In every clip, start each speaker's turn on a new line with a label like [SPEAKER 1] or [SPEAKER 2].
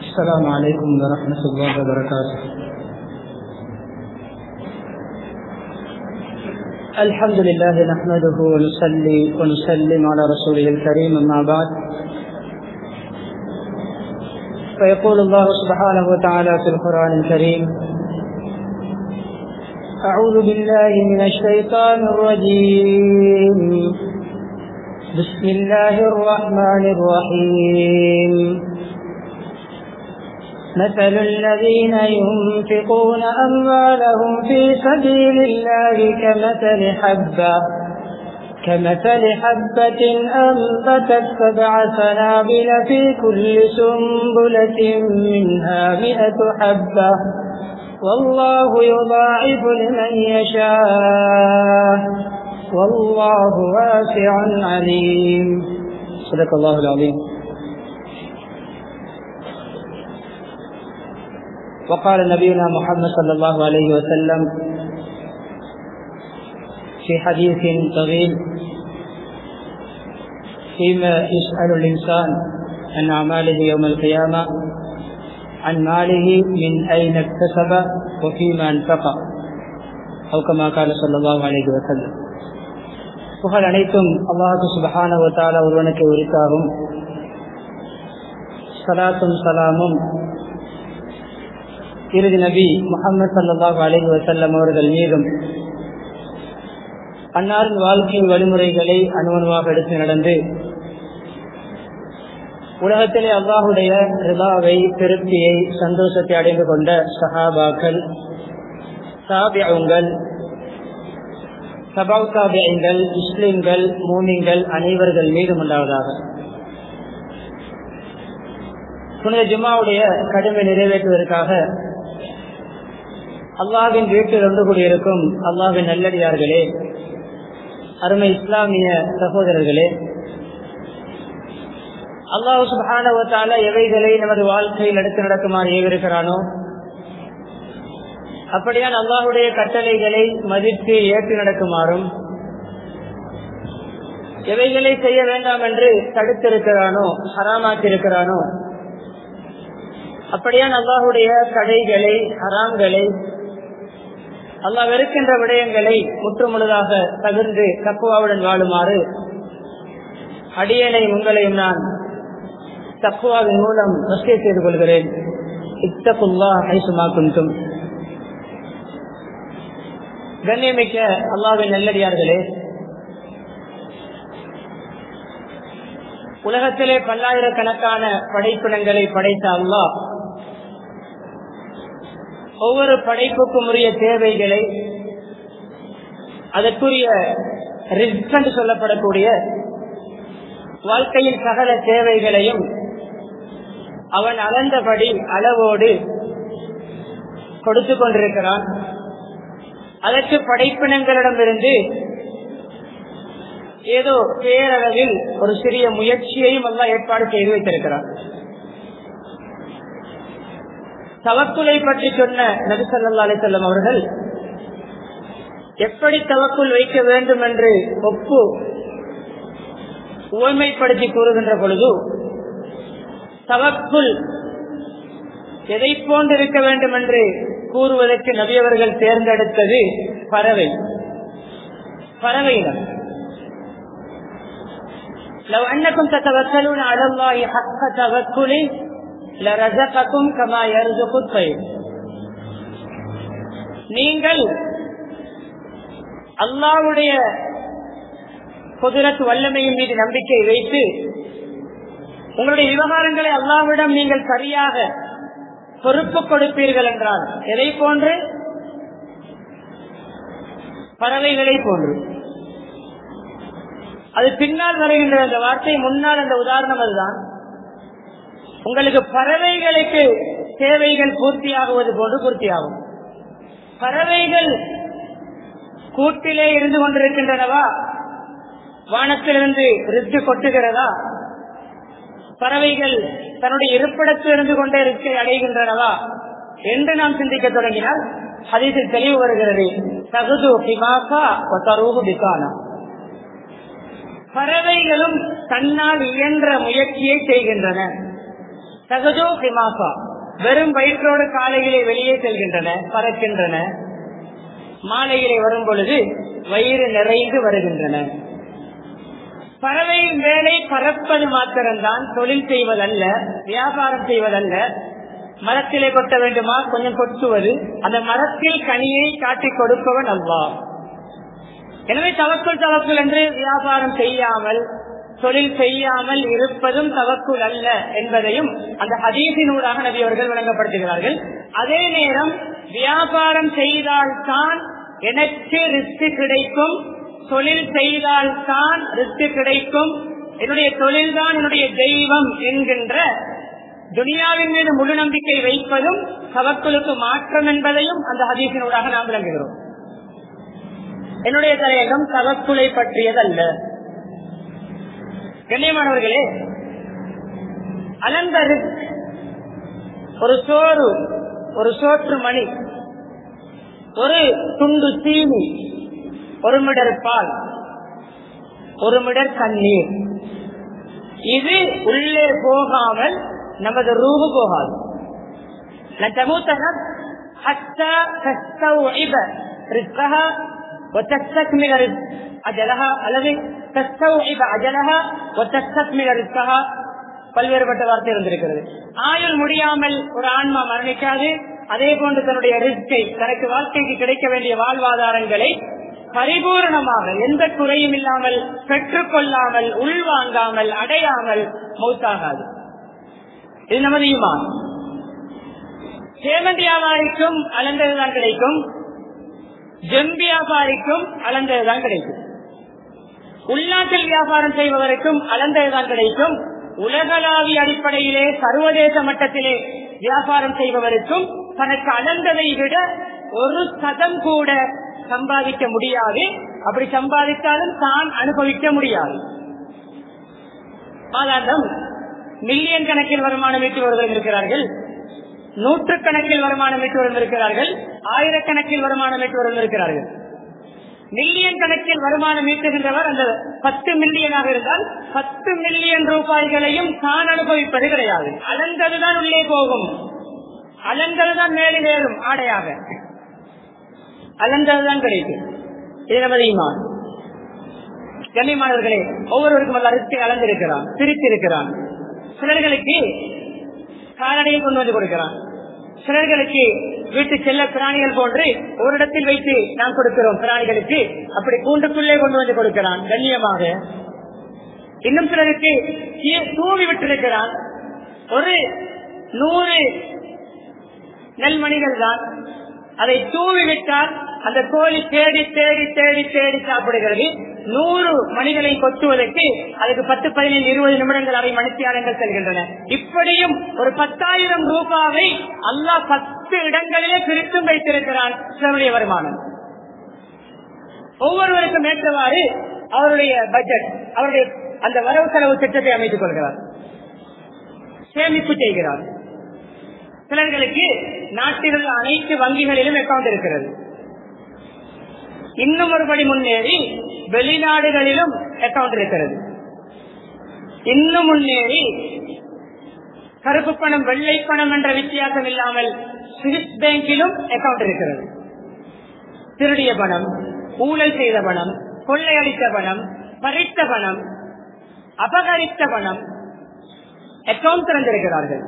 [SPEAKER 1] السلام عليكم ورحمة الله وبركاته الحمد لله نحمده ونصلي ونسلم على رسوله الكريم أما بعد فيقول الله سبحانه وتعالى في القرآن الكريم أعوذ بالله من الشيطان الرجيم بسم الله الرحمن الرحيم مثل الذين ينفقون أموالهم في سبيل الله كمثل حبة كمثل حبة أنبتت سبع سنابل في كل سنبلة منها مئة حبة والله يضاعف لمن يشاء والله واسع عليم صدق الله العظيم وقال نبينا محمد صلى الله عليه وسلم في حديث طويل فيما يسأل الإنسان عن أعماله يوم القيامة عن ماله من أين اكتسب وفيما انفق أو كما قال صلى الله عليه وسلم புகழ் அனைத்தும் அல்லாஹு சுபஹான வத்தால ஒருவனுக்கு உரித்தாகும் சலாத்தும் சலாமும் இறுதி நபி முகமது சல்லாஹூ அலஹி வசல்லம் அவர்கள் மீதும் அன்னாரின் வாழ்க்கை வழிமுறைகளை அணுவணுவாக எடுத்து நடந்து உலகத்திலே அல்லாஹுடைய ரிபாவை திருப்தியை சந்தோஷத்தை அடைந்து கொண்ட சஹாபாக்கள் சாபியங்கள் சபாவுக்காபியங்கள் முஸ்லிம்கள் மூமிங்கள் அனைவர்கள் மீதும் உண்டாவதாக புனித ஜும்மாவுடைய கடமை நிறைவேற்றுவதற்காக அல்லாவின் வீட்டில் ஒன்று கூடியிருக்கும் அல்லாவின் நல்லடியார்களே அருமை இஸ்லாமிய சகோதரர்களே அல்லாஹு சுபானவத்தால எவைகளை நமது வாழ்க்கையில் எடுத்து நடக்குமாறு ஏவிருக்கிறானோ அப்படியான் அல்லாஹுடைய கட்டளைகளை மதித்து ஏற்று நடக்குமாறும் எவைகளை செய்ய வேண்டாம் என்று தடுத்திருக்கிறானோ ஹராமாக்கியிருக்கிறானோ அப்படியான் அல்லாஹுடைய கடைகளை ஹராம்களை அல்லாஹ் வெறுக்கின்ற விடயங்களை முற்றுமுழுதாக தவிர்ந்து தக்குவாவுடன் வாழுமாறு அடியனை உங்களையும் நான் தக்குவாவின் மூலம் வசதி செய்து கொள்கிறேன் இத்தகுல்லா ஐசுமாக்கும் கண்ணியமிக்க அல்லாவின் நல்லடியார்களே உலகத்திலே பல்லாயிரக்கணக்கான படைப்பினங்களை படைத்த அல்லாஹ் ஒவ்வொரு படைப்புக்கும் உரிய தேவைகளை அதற்குரிய ரிஸ்க் என்று சொல்லப்படக்கூடிய வாழ்க்கையின் சகல தேவைகளையும் அவன் அளந்தபடி அளவோடு கொடுத்து கொண்டிருக்கிறான் அதற்கு படைப்பினங்களிடமிருந்து ஏதோ பேரளவில் ஒரு சிறிய முயற்சியையும் எல்லாம் ஏற்பாடு செய்து வைத்திருக்கிறார் தவக்குலை பற்றி சொன்ன நபிசல்லா அலிசல்லம் அவர்கள் எப்படி தவக்குள் வைக்க வேண்டும் என்று ஒப்பு உவமைப்படுத்தி கூறுகின்ற பொழுது தவக்குள் எதை போன்று இருக்க வேண்டும் என்று கூறுவதற்கு நபியவர்கள் தேர்ந்தெடுத்தது பறவை பறவையிடம் لو أنكم تتوكلون على الله حق توكله لرزقكم كما يرزق الطير நீங்கள் அல்லாவுடைய குதிரத்து வல்லமையின் மீது நம்பிக்கை வைத்து உங்களுடைய விவகாரங்களை அல்லாவிடம் நீங்கள் சரியாக பொறுப்பு கொடுப்பீர்கள் என்றால் எதை போன்று பறவைகளை போன்று அது பின்னால் வருகின்ற அந்த வார்த்தை முன்னால் அந்த உதாரணம் அதுதான் உங்களுக்கு பறவைகளுக்கு தேவைகள் பூர்த்தியாகுவது போன்று பூர்த்தியாகும் பறவைகள் கூட்டிலே இருந்து கொண்டிருக்கின்றனவா வானத்திலிருந்து ரித்து கொட்டுகிறதா பறவைகள் தன்னுடைய இருப்பிடத்தில் இருந்து கொண்டே ரிஸ்கை அடைகின்றனவா என்று நாம் சிந்திக்க தொடங்கினால் ஹதீஸில் தெளிவு வருகிறது தகுது பிமாசா தருகு பிசானா பறவைகளும் தன்னால் இயன்ற முயற்சியை செய்கின்றன தகஜோ ஹிமாசா வெறும் வயிற்றோடு காலையிலே வெளியே செல்கின்றன பறக்கின்றன மாலையிலே வரும் பொழுது வயிறு நிறைந்து வருகின்றன பறவையின் வேலை பறப்பது மாத்திரம்தான் தொழில் செய்வதல்ல வியாபாரம் செய்வதல்ல மரத்திலே கொட்ட வேண்டுமா கொஞ்சம் கொட்டுவது அந்த மரத்தில் கனியை காட்டிக் கொடுப்பவன் அல்லா எனவே தவக்குள் தவக்குள் என்று வியாபாரம் செய்யாமல் தொழில் செய்யாமல் இருப்பதும் தவக்குள் அல்ல என்பதையும் அந்த ஹதீசினூடாக நபி அவர்கள் விளங்கப்படுத்துகிறார்கள் அதே நேரம் வியாபாரம் செய்தால்தான் எனக்கு ரிஸ்க் கிடைக்கும் தொழில் செய்தால் தான் ரிஸ்க் கிடைக்கும் என்னுடைய தொழில் தான் என்னுடைய தெய்வம் என்கின்ற துனியாவின் மீது முழு நம்பிக்கை வைப்பதும் தவக்குளுக்கு மாற்றம் என்பதையும் அந்த ஹதீசினூடாக நாம் விளங்குகிறோம் என்னுடைய தலையங்கம் தவக்குலை பற்றியதல்ல கண்ணியமானவர்களே அலந்த ரிஸ்க் ஒரு சோறு ஒரு சோற்று மணி ஒரு துண்டு தீனி ஒரு மிடர் பால் ஒரு மிடர் தண்ணீர் இது உள்ளே போகாமல் நமது ரூபு போகாது பல்வேறுபட்ட வார்த்தை இருந்திருக்கிறது ஆயுள் முடியாமல் ஒரு ஆன்மா மரணிக்காது அதே போன்று தன்னுடைய ரிஸ்கை தனக்கு வாழ்க்கைக்கு கிடைக்க வேண்டிய வாழ்வாதாரங்களை பரிபூர்ணமாக எந்த குறையும் இல்லாமல் பெற்றுக்கொள்ளாமல் உள்வாங்காமல் அடையாமல் மௌத்தாகாது இது நமது ஈமான் சேமந்தி வியாபாரிக்கும் அலந்ததுதான் கிடைக்கும் ஜெம்பி வியாபாரிக்கும் அலந்ததுதான் கிடைக்கும் உள்நாட்டில் வியாபாரம் செய்பவருக்கும் அலந்ததுதான் கிடைக்கும் உலகளாவிய அடிப்படையிலே சர்வதேச மட்டத்திலே வியாபாரம் செய்பவருக்கும் தனக்கு அலந்ததை விட ஒரு சதம் கூட சம்பாதிக்க முடியாது அப்படி சம்பாதித்தாலும் தான் அனுபவிக்க முடியாது மாதாந்தம் மில்லியன் கணக்கில் வருமானம் ஈட்டுபவர்கள் இருக்கிறார்கள் நூற்றுக்கணக்கில் வருமானம் ஈட்டுவர்கள் இருக்கிறார்கள் ஆயிரக்கணக்கில் வருமானம் ஈட்டுவர்கள் இருக்கிறார்கள் மில்லியன் கணக்கில் வருமானம் ஈட்டுகின்றவர் அந்த பத்து மில்லியனாக இருந்தால் பத்து மில்லியன் ரூபாய்களையும் தான் அனுபவிப்பது கிடையாது அலந்ததுதான் உள்ளே போகும் அலந்ததுதான் மேலே ஏறும் ஆடையாக அலந்ததுதான் கிடைக்கும் இது நமது ஈமான் கண்ணியமானவர்களே ஒவ்வொருவருக்கும் அல்ல அரிசி அளந்திருக்கிறான் பிரித்திருக்கிறான் சிலர்களுக்கு காரடையை கொண்டு வந்து கொடுக்கிறான் சிலர்களுக்கு வீட்டு செல்ல பிராணிகள் போன்று ஒரு இடத்தில் வைத்து நாம் கொடுக்கிறோம் பிராணிகளுக்கு அப்படி கூண்டுக்குள்ளே கொண்டு வந்து கொடுக்கிறான் கண்ணியமாக இன்னும் சிலருக்கு தூவி விட்டிருக்கிறான் ஒரு நூறு நெல்மணிகள் தான் அதை தூவி விட்டால் அந்த கோழி தேடி தேடி தேடி தேடி சாப்பிடுகிறது நூறு மணிகளை கொத்துவதற்கு அதுக்கு பத்து பதினைந்து இருபது நிமிடங்கள் அவை மணித்தியாலங்கள் செல்கின்றன இப்படியும் ஒரு பத்தாயிரம் ரூபாவை அல்லாஹ் பத்து இடங்களிலே பிரித்தும் வைத்திருக்கிறான் சிலருடைய வருமானம் ஒவ்வொருவருக்கும் ஏற்றவாறு அவருடைய பட்ஜெட் அவருடைய அந்த வரவு செலவு திட்டத்தை அமைத்துக் கொள்கிறார் சேமிப்பு செய்கிறார் சிலர்களுக்கு நாட்டில் உள்ள அனைத்து வங்கிகளிலும் அக்கௌண்ட் இருக்கிறது இன்னும் ஒருபடி முன்னேறி வெளிநாடுகளிலும் அக்கௌண்ட் இருக்கிறது இன்னும் முன்னேறி கருப்பு பணம் வெள்ளை பணம் என்ற வித்தியாசம் இல்லாமல் சுவிஸ் பேங்கிலும் அக்கௌண்ட் இருக்கிறது திருடிய பணம் ஊழல் செய்த பணம் கொள்ளையடித்த பணம் பறித்த பணம் அபகரித்த பணம் அக்கௌண்ட் திறந்திருக்கிறார்கள்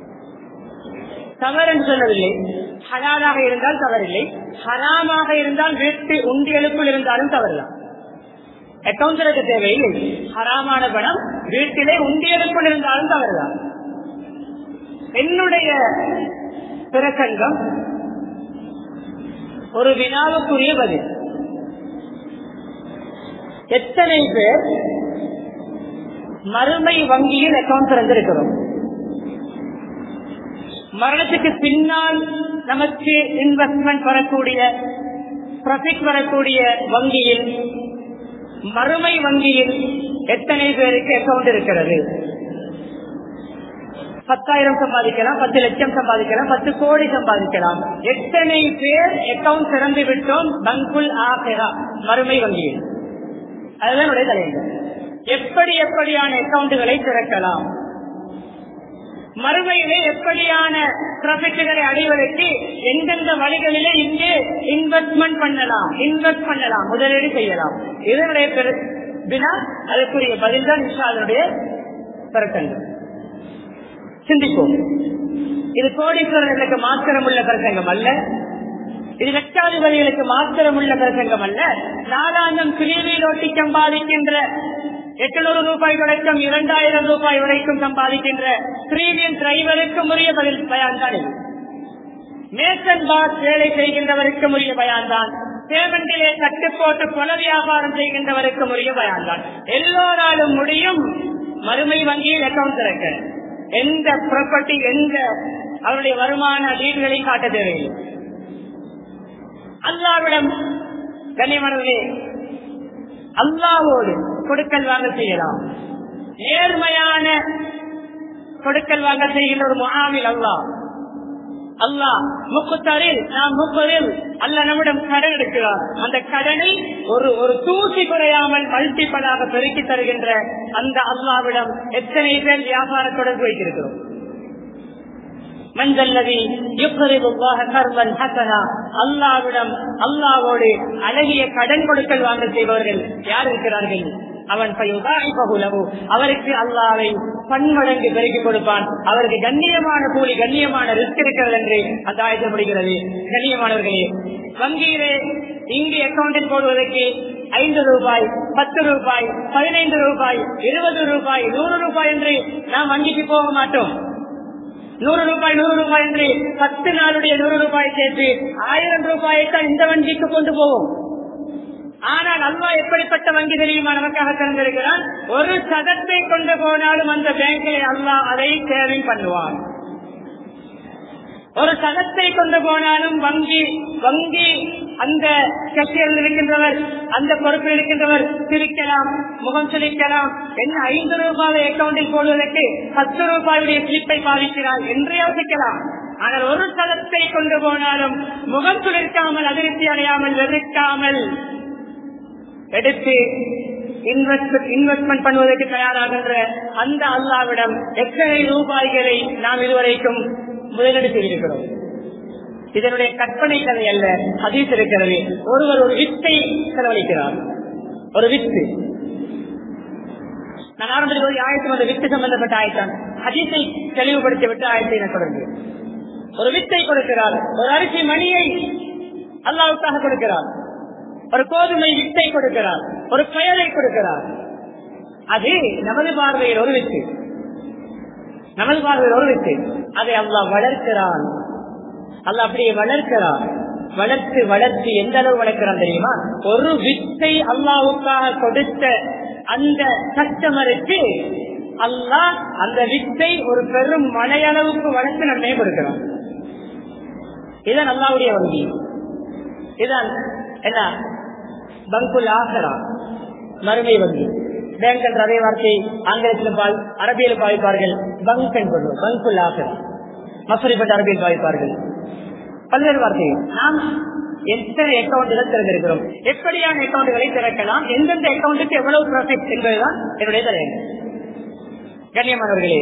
[SPEAKER 1] தவறு என்று சொல்லவில்லை ஹலாலாக இருந்தால் தவறில்லை ஹராமாக இருந்தால் வீட்டு உண்டியலுக்குள் இருந்தாலும் தவறுதான் அக்கௌண்ட் திறக்க தேவையில்லை ஹராமான பணம் வீட்டிலே உண்டியலுக்குள் இருந்தாலும் தவறுதான் என்னுடைய பிரசங்கம் ஒரு வினாவுக்குரிய பதில் எத்தனை பேர் மறுமை வங்கியில் அக்கௌண்ட் திறந்திருக்கிறோம் மரணத்துக்கு பின்னால் நமக்கு இன்வெஸ்ட்மெண்ட் வரக்கூடிய ப்ராஃபிட் வரக்கூடிய வங்கியில் மறுமை வங்கியில் எத்தனை பேருக்கு அக்கௌண்ட் இருக்கிறது பத்தாயிரம் சம்பாதிக்கலாம் பத்து லட்சம் சம்பாதிக்கலாம் பத்து கோடி சம்பாதிக்கலாம் எத்தனை பேர் அக்கௌண்ட் திறந்து விட்டோம் பங்குல் ஆகரா மறுமை வங்கியில் அதுதான் உடைய தலைவர் எப்படி எப்படியான அக்கௌண்ட்டுகளை திறக்கலாம் மறுமையிலே எப்படியான ப்ராஃபிட்டுகளை அடைவதற்கு எந்தெந்த வழிகளிலே இங்கே இன்வெஸ்ட்மெண்ட் பண்ணலாம் இன்வெஸ்ட் பண்ணலாம் முதலீடு செய்யலாம் இதனுடைய பெரு- வினா அதற்குரிய பதில் தான் அதனுடைய பிரசங்கம் சிந்திப்போம் இது கோடீஸ்வரர்களுக்கு மாத்திரம் உள்ள பிரசங்கம் அல்ல இது லட்சாதிபதிகளுக்கு மாத்திரம் உள்ள பிரசங்கம் அல்ல நாலாந்தம் கிளிவில் ஒட்டி சம்பாதிக்கின்ற எட்டுநூறு ரூபாய் தொடக்கம் இரண்டாயிரம் ரூபாய் வரைக்கும் சம்பாதிக்கின்ற பிரீமியம் டிரைவருக்கும் உரிய பதில் பயான் தான் இது மேசன் பாஸ் வேலை செய்கின்றவருக்கும் உரிய பயான் தான் பேமெண்டிலே தட்டு போட்டு பல வியாபாரம் செய்கின்றவருக்கும் உரிய பயான் தான் எல்லோராலும் முடியும் மறுமை வங்கியில் அக்கௌண்ட் திறக்க எந்த ப்ராப்பர்ட்டி எந்த அவருடைய வருமான டீல்களை காட்ட தேவையில்லை அல்லாவிடம் கண்ணியமானவர்களே அல்லாவோடு கொடுக்கல் வாங்க செய்யலாம் நேர்மையான கொடுக்கல் வாங்க செய்கின்ற ஒரு முகாமில் அல்லாஹ் அல்லாஹ் முக்குத்தரில் நாம் முப்பதில் அல்ல நம்மிடம் கடன் எடுக்கிறார் அந்த கடனை ஒரு ஒரு தூசி குறையாமல் மல்டிப்பலாக பெருக்கி தருகின்ற அந்த அல்லாவிடம் எத்தனை பேர் வியாபார தொடர்பு வைத்திருக்கிறோம் மஞ்சள்ளதி அல்லாவிடம் அல்லாவோடு அழகிய கடன் கொடுக்கல் வாங்க செய்பவர்கள் யார் இருக்கிறார்கள் அவன் பகுலவு அவருக்கு அல்லாவை பன்மடங்கு பெருக்கி கொடுப்பான் அவருக்கு கண்ணியமான கூலி கண்ணியமான ரிஸ்க் இருக்கிறது என்று அந்த ஆயத்தில் முடிகிறது கண்ணியமானவர்களே வங்கியிலே இங்கு அக்கௌண்டில் போடுவதற்கு ஐந்து ரூபாய் பத்து ரூபாய் பதினைந்து ரூபாய் இருபது ரூபாய் நூறு ரூபாய் என்று நாம் வங்கிக்கு போக மாட்டோம் நூறு ரூபாய் நூறு ரூபாய் என்று பத்து நாளுடைய நூறு ரூபாய் சேர்த்து ஆயிரம் ரூபாயை தான் இந்த வங்கிக்கு கொண்டு போவோம் ஆனால் அல்லா எப்படிப்பட்ட வங்கி தெரியுமா நமக்காக திறந்திருக்கிறான் ஒரு சதத்தை கொண்டு போனாலும் அந்த பேங்கிலே அல்லா அதை சேவிங் பண்ணுவான் ஒரு சதத்தை கொண்டு போனாலும் வங்கி வங்கி அந்த கட்சியில் இருக்கின்றவர் அந்த பொறுப்பில் இருக்கின்றவர் சிரிக்கலாம் முகம் சிரிக்கலாம் என்ன ஐந்து ரூபாய் அக்கௌண்டில் போடுவதற்கு பத்து ரூபாயுடைய ஸ்லிப்பை பாதிக்கிறார் என்று யோசிக்கலாம் ஆனால் ஒரு சதத்தை கொண்டு போனாலும் முகம் துளிர்க்காமல் அதிருப்தி அடையாமல் வெறுக்காமல் எடுத்து இன்வெஸ்ட்மெண்ட் பண்ணுவதற்கு தயாராகின்ற அந்த அல்லாவிடம் எத்தனை ரூபாய்களை நாம் இதுவரைக்கும் முதலீடு செய்திருக்கிறோம் இதனுடைய கற்பனை கதை அல்ல ஹதீஸ் இருக்கிறது ஒருவர் ஒரு வித்தை செலவழிக்கிறார் ஒரு வித்து நான் ஆரம்பத்தில் ஒரு ஆயத்தம் அந்த வித்து சம்பந்தப்பட்ட ஆயத்தான் ஹதீஸை தெளிவுபடுத்தி விட்டு ஆயத்தை நான் தொடர்ந்து ஒரு வித்தை கொடுக்கிறார் ஒரு அரிசி மணியை அல்லாவுக்காக கொடுக்கிறார் ஒரு கோதுமை வித்தை கொடுக்கிறார் ஒரு பெயரை கொடுக்கிறார் அது நமது பார்வையில் ஒரு வித்து நமது பார்வையில் ஒரு வித்து அதை அல்லா வளர்க்கிறான் அல்ல அப்படியே வளர்க்கிறான் வளர்த்து வளர்த்து எந்த அளவு வளர்க்கிறான் தெரியுமா ஒரு வித்தை அல்லாவுக்காக கொடுத்த அந்த கஸ்டமருக்கு அல்லாஹ் அந்த வித்தை ஒரு பெரும் மலையளவுக்கு வளர்த்து நம்மை கொடுக்கிறான் இதுதான் அல்லாவுடைய வங்கி இதுதான் என்ன பங்குல் ஆகரா மறுமை வங்கி பேங்க் என்ற அதே வார்த்தை ஆங்கிலத்தில் பால் அரபியில் பாவிப்பார்கள் பங்க் என்பது பங்குல் ஆகரா மசூரிப்பட்ட அரபியில் பாவிப்பார்கள் பல்வேறு வார்த்தைகள் நாம் எத்தனை அக்கௌண்ட்கள் திறந்திருக்கிறோம் எப்படியான அக்கௌண்ட்களை திறக்கலாம் எந்தெந்த அக்கௌண்ட்டுக்கு எவ்வளவு ப்ராஃபிட் என்பதுதான் என்னுடைய தலைவர் கண்ணியமானவர்களே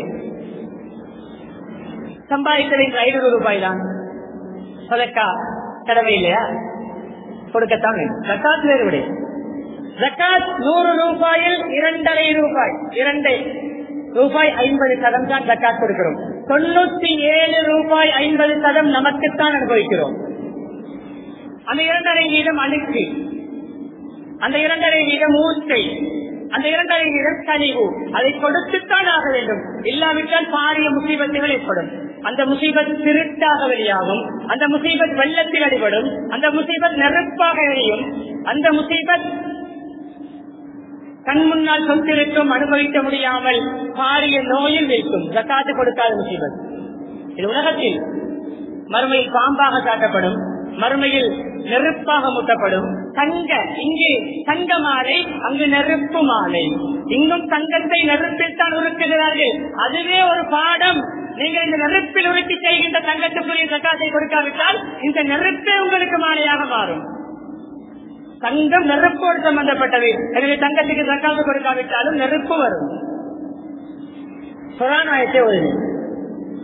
[SPEAKER 1] சம்பாதித்தது ஐநூறு ரூபாய் தான் சதக்கா கடமை இல்லையா கொடுக்கத்தான் வேண்டும் ஜக்காத் வேறுபடி ஜக்காத் நூறு ரூபாயில் இரண்டரை ரூபாய் இரண்டை ரூபாய் ஐம்பது சதம் தான் ஜக்காத் கொடுக்கிறோம் தொண்ணூத்தி ஏழு ரூபாய் ஐம்பது சதம் நமக்குத்தான் அனுபவிக்கிறோம் அந்த இரண்டரை வீதம் அழுக்கு அந்த இரண்டரை வீதம் ஊற்றை அந்த இரண்டரை வீதம் கனிவு அதை கொடுத்துத்தான் ஆக வேண்டும் இல்லாவிட்டால் பாரிய முசீபத்துகள் ஏற்படும் அந்த முசீபத் திருட்டாக வெளியாகும் அந்த முசீபத் வெள்ளத்தில் அடிபடும் அந்த முசீபத் நெருப்பாக எரியும் அந்த முசீபத் கண் முன்னால் சொத்திருக்கும் அனுபவிக்க முடியாமல் பாரிய நோயில் வைக்கும் ஜக்காத்து கொடுக்காத முசீபத் இது உலகத்தில் மறுமையில் பாம்பாக காட்டப்படும் மறுமையில் நெருப்பாக முட்டப்படும் தங்க இங்கே தங்க மாலை அங்கு நெருப்பு மாலை இங்கும் தங்கத்தை நெருப்பில் தான் உருக்குகிறார்கள் அதுவே ஒரு பாடம் நீங்கள் இந்த நெருப்பில் உருக்கி செய்கின்ற தங்கத்துக்குரிய சக்காத்தை கொடுக்காவிட்டால் இந்த நெருப்பே உங்களுக்கு மாலையாக மாறும் தங்கம் நெருப்போடு சம்பந்தப்பட்டது எனவே தங்கத்துக்கு சக்காத்து கொடுக்காவிட்டாலும் நெருப்பு வரும் சொரானாயத்தை ஒரு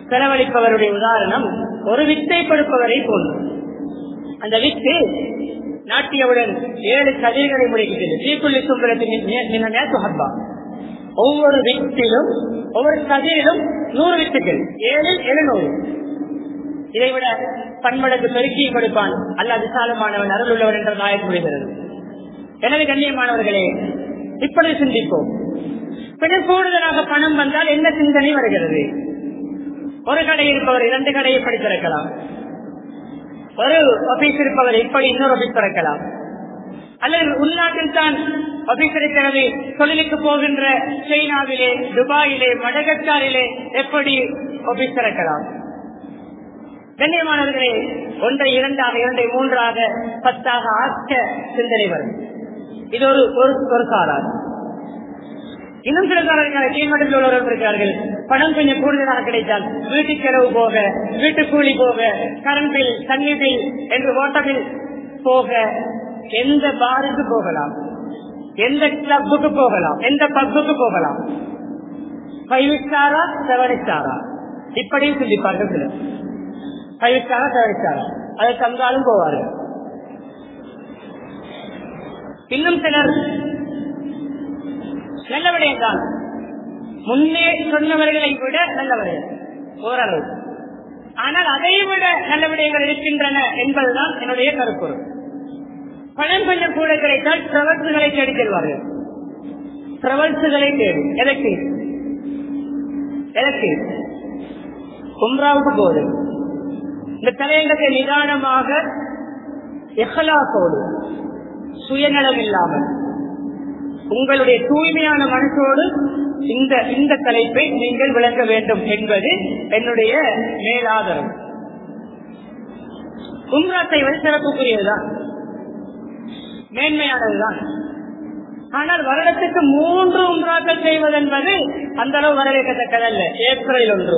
[SPEAKER 1] செலவழிப்பவருடைய உதாரணம் ஒரு வித்தை கொடுப்பவரை போன்று அந்த வித்து நாட்டியவுடன் ஏழு கதிர்களை முடிக்கிறது தீக்குள்ளி சும்பலத்தின் ஒவ்வொரு வித்திலும் ஒவ்வொரு கதிரிலும் நூறு வித்துக்கள் ஏழு எழுநூறு இதைவிட பன்மடங்கு பெருக்கி கொடுப்பான் அல்ல விசாலமானவன் அருள் உள்ளவன் என்ற நாயக் முடிகிறது எனவே கண்ணியமானவர்களே இப்பொழுது சிந்திப்போம் பின்னர் கூடுதலாக பணம் வந்தால் என்ன சிந்தனை வருகிறது ஒரு கடை இருப்பவர் இரண்டு கடையை எப்படி திறக்கலாம் ஒரு ஆபீஸ் இருப்பவர் எப்படி இன்னொரு ஆபீஸ் திறக்கலாம் அல்லது உள்நாட்டில் தான் ஆபீஸ் இருக்கிறது தொழிலுக்கு போகின்ற சைனாவிலே துபாயிலே மடகஸ்காரிலே எப்படி ஆபீஸ் திறக்கலாம் கண்ணியமானவர்களே ஒன்றை இரண்டாக இரண்டை மூன்றாக பத்தாக ஆக்க சிந்தனை வரும் இது ஒரு ஒரு சாரார் இன்னும் சில காரணங்கள் கீழ்மட்டத்தில் உள்ளவர்கள் இருக்கிறார்கள் பணம் கொஞ்சம் கூடுதலாக கிடைத்தால் வீட்டு செலவு போக வீட்டு கூலி போக கரண்ட் பில் தண்ணி பில் என்று வாட்டர் பில் போக எந்த பாருக்கு போகலாம் எந்த கிளப்புக்கு போகலாம் எந்த பப்புக்கு போகலாம் ஃபைவ் ஸ்டாரா செவன் ஸ்டாரா இப்படியும் சிந்திப்பார்கள் சிலர் ஃபைவ் ஸ்டாரா செவன் ஸ்டாரா அதை தந்தாலும் போவார்கள் இன்னும் சிலர் நல்ல விடயம்தான் முன்னே சொன்னவர்களை விட நல்ல விடயம் ஓரளவு ஆனால் அதை விட நல்ல விடயங்கள் இருக்கின்றன என்பதுதான் என்னுடைய கருப்பொருள் பணம் கொஞ்சம் கூட கிடைத்தால் பிரவல்சுகளை தேடி செல்வார்கள் பிரவல்சுகளை தேடி எதற்கு எதற்கு உம்ராவுக்கு போது இந்த தலையங்கத்தை நிதானமாக எஹலாசோடு சுயநலம் இல்லாமல் உங்களுடைய தூய்மையான மனசோடு இந்த இந்த தலைப்பை நீங்கள் விளங்க வேண்டும் என்பது என்னுடைய மேலாதரம் உம்ரா செய்வது சிறப்புக்குரியதுதான் மேன்மையானதுதான் ஆனால் வருடத்துக்கு மூன்று உம்ராக்கள் செய்வது என்பது அந்த அளவு வரவேற்கத்தக்கதல்ல ஏப்ரல் ஒன்று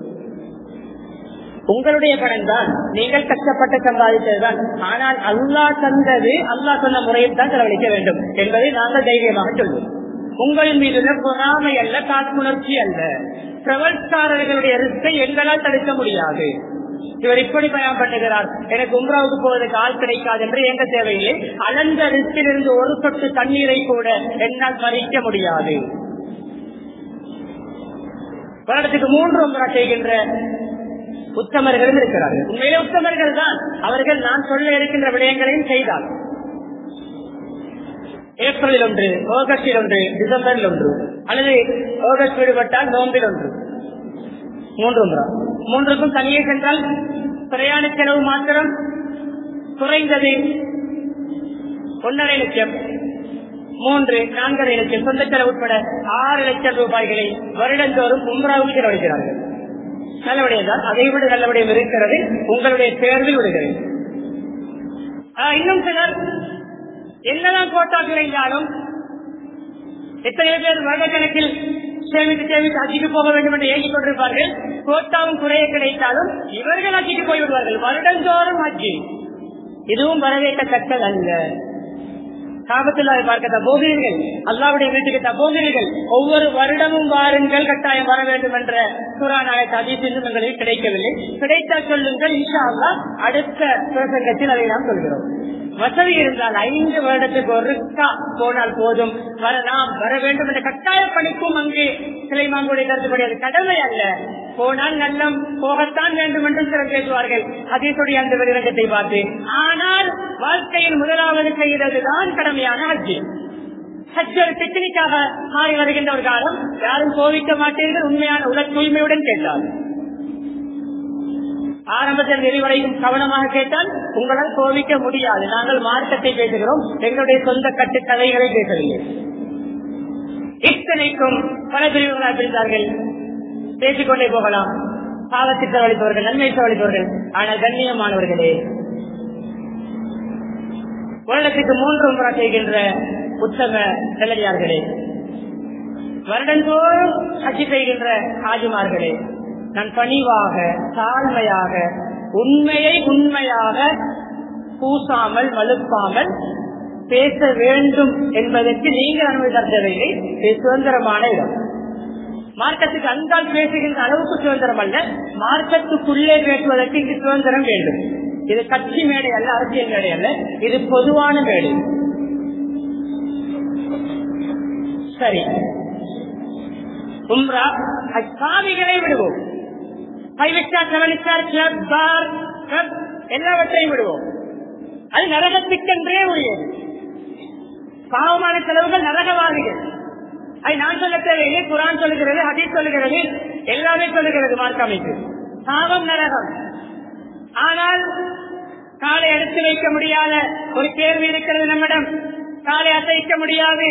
[SPEAKER 1] உங்களுடைய பணம் தான் நீங்கள் கஷ்டப்பட்டு சம்பாதித்ததுதான் ஆனால் அல்லா தந்தது அல்லா சொன்ன முறையில் தான் செலவழிக்க வேண்டும் என்பதை நாங்கள் தைரியமாக சொல்வோம் உங்கள் மீது பொறாமை அல்ல காழ்ப்புணர்ச்சி அல்ல பிரவல்காரர்களுடைய ரிஸ்கை எங்களால் தடுக்க முடியாது இவர் இப்படி பயணம் பண்ணுகிறார் எனக்கு உம்ராவுக்கு போவதற்கு ஆள் கிடைக்காது என்று எங்க தேவையில்லை அளந்த ரிஸ்கில் இருந்து ஒரு சொட்டு தண்ணீரை கூட என்னால் மறிக்க முடியாது வருடத்துக்கு மூன்று உம்ரா செய்கின்ற உத்தமர்களும் இருக்கிறார்கள் உண்மையிலே உத்தமர்கள் தான் அவர்கள் நான் சொல்ல இருக்கின்ற விடயங்களையும் செய்தார் ஏப்ரலில் ஒன்று ஆகஸ்டில் ஒன்று டிசம்பரில் ஒன்று அல்லது ஆகஸ்ட் விடுபட்டால் நோம்பில் ஒன்று மூன்று முறை மூன்றுக்கும் தனியே சென்றால் பிரயாண செலவு மாத்திரம் குறைந்தது ஒன்றரை லட்சம் மூன்று நான்கரை லட்சம் சொந்த செலவு உட்பட ஆறு லட்சம் ரூபாய்களை வருடந்தோறும் உம்ராவுக்கு செலவழிக்கிறார்கள் நல்லபடியதான் அதை விட நல்லபடியும் இருக்கிறது உங்களுடைய தேர்வில் விடுகிறது இன்னும் சிலர் என்னதான் கோட்டா குறைந்தாலும் எத்தனை பேர் வருடக்கணக்கில் சேமித்து சேமித்து அச்சிக்கு போக வேண்டும் என்று ஏங்கிக் கொண்டிருப்பார்கள் கோட்டாவும் குறைய கிடைத்தாலும் இவர்கள் அச்சிக்கு போய்விடுவார்கள் வருடந்தோறும் அச்சி இதுவும் வரவேற்கத்தக்கது அல்ல காபத்தில் பார்க்க போகிறீர்கள் அல்லாவுடைய வீட்டுக்கு போகிறீர்கள் ஒவ்வொரு வருடமும் வாருங்கள் கட்டாயம் வர வேண்டும் என்ற சுரானாய அதிசயம் எங்களுக்கு கிடைக்கவில்லை கிடைத்தால் சொல்லுங்கள் இன்ஷா அல்லா அடுத்த பிரசங்கத்தில் அதை நாம் சொல்கிறோம் வசதி இருந்தால் ஐந்து வருடத்துக்கு ஒரு போனால் போதும் வரலாம் வர வேண்டும் என்ற கட்டாய பணிக்கும் அங்கே சிலைமாங்குடைய கருத்துப்படி அது கடமை அல்ல போனால் நல்லம் போகத்தான் வேண்டும் என்று சிலர் பேசுவார்கள் அதேசுடைய அந்த வெளிரங்கத்தை பார்த்து ஆனால் வாழ்க்கையில் முதலாவது செய்கிறதுதான் கடமையான ஹஜ்ஜி ஹஜ் ஒரு டெக்னிக்காக மாறி வருகின்ற ஒரு காலம் யாரும் கோவிக்க மாட்டீர்கள் உண்மையான உலக தூய்மையுடன் கேட்டால் ஆரம்பத்தில் நிறைவரையும் கவனமாக கேட்டால் உங்களால் கோவிக்க முடியாது நாங்கள் மார்க்கத்தை பேசுகிறோம் எங்களுடைய சொந்த கட்டுக்கதைகளை பேசவில்லை இத்தனைக்கும் பல பிரிவுகளாக பிரிந்தார்கள் பேசிக்கொண்டே போகலாம் பாவத்தை செலவழிப்பவர்கள் நன்மை செலவழிப்பவர்கள் ஆனால் கண்ணியமானவர்களே வருடத்துக்கு மூன்று முறை செய்கின்ற உத்தம செல்லடியார்களே வருடந்தோறும் அச்சு செய்கின்ற ஆஜிமார்களே நான் பணிவாக தாழ்மையாக உண்மையை உண்மையாக பூசாமல் மலுப்பாமல் பேச வேண்டும் என்பதற்கு நீங்கள் அனுமதி தர தேவையில்லை இது சுதந்திரமான இடம் மார்க்கத்துக்கு அங்கால் பேசுகின்ற அளவுக்கு சுதந்திரம் அல்ல மார்க்கத்துக்குள்ளே பேசுவதற்கு இங்கு சுதந்திரம் வேண்டும் இது கட்சி மேடை அல்ல அரசியல் மேடை அல்ல இது பொதுவான மேடை சரி உம்ரா சாமிகளை விடுவோம் five star seven star club bar club எல்லாவற்றையும் விடுவோம் அது நரகத்துக்கென்றே உரியது பாவமான செலவுகள் நரகவாதிகள் அது நான் சொல்ல தேவையில்லை குரான் சொல்லுகிறது ஹதீஸ் சொல்லுகிறது எல்லாமே சொல்லுகிறது மார்க்கமைக்கு பாவம் நரகம் ஆனால் காலை எடுத்து வைக்க முடியாத ஒரு கேள்வி இருக்கிறது நம்மிடம் காலை அசைக்க முடியாது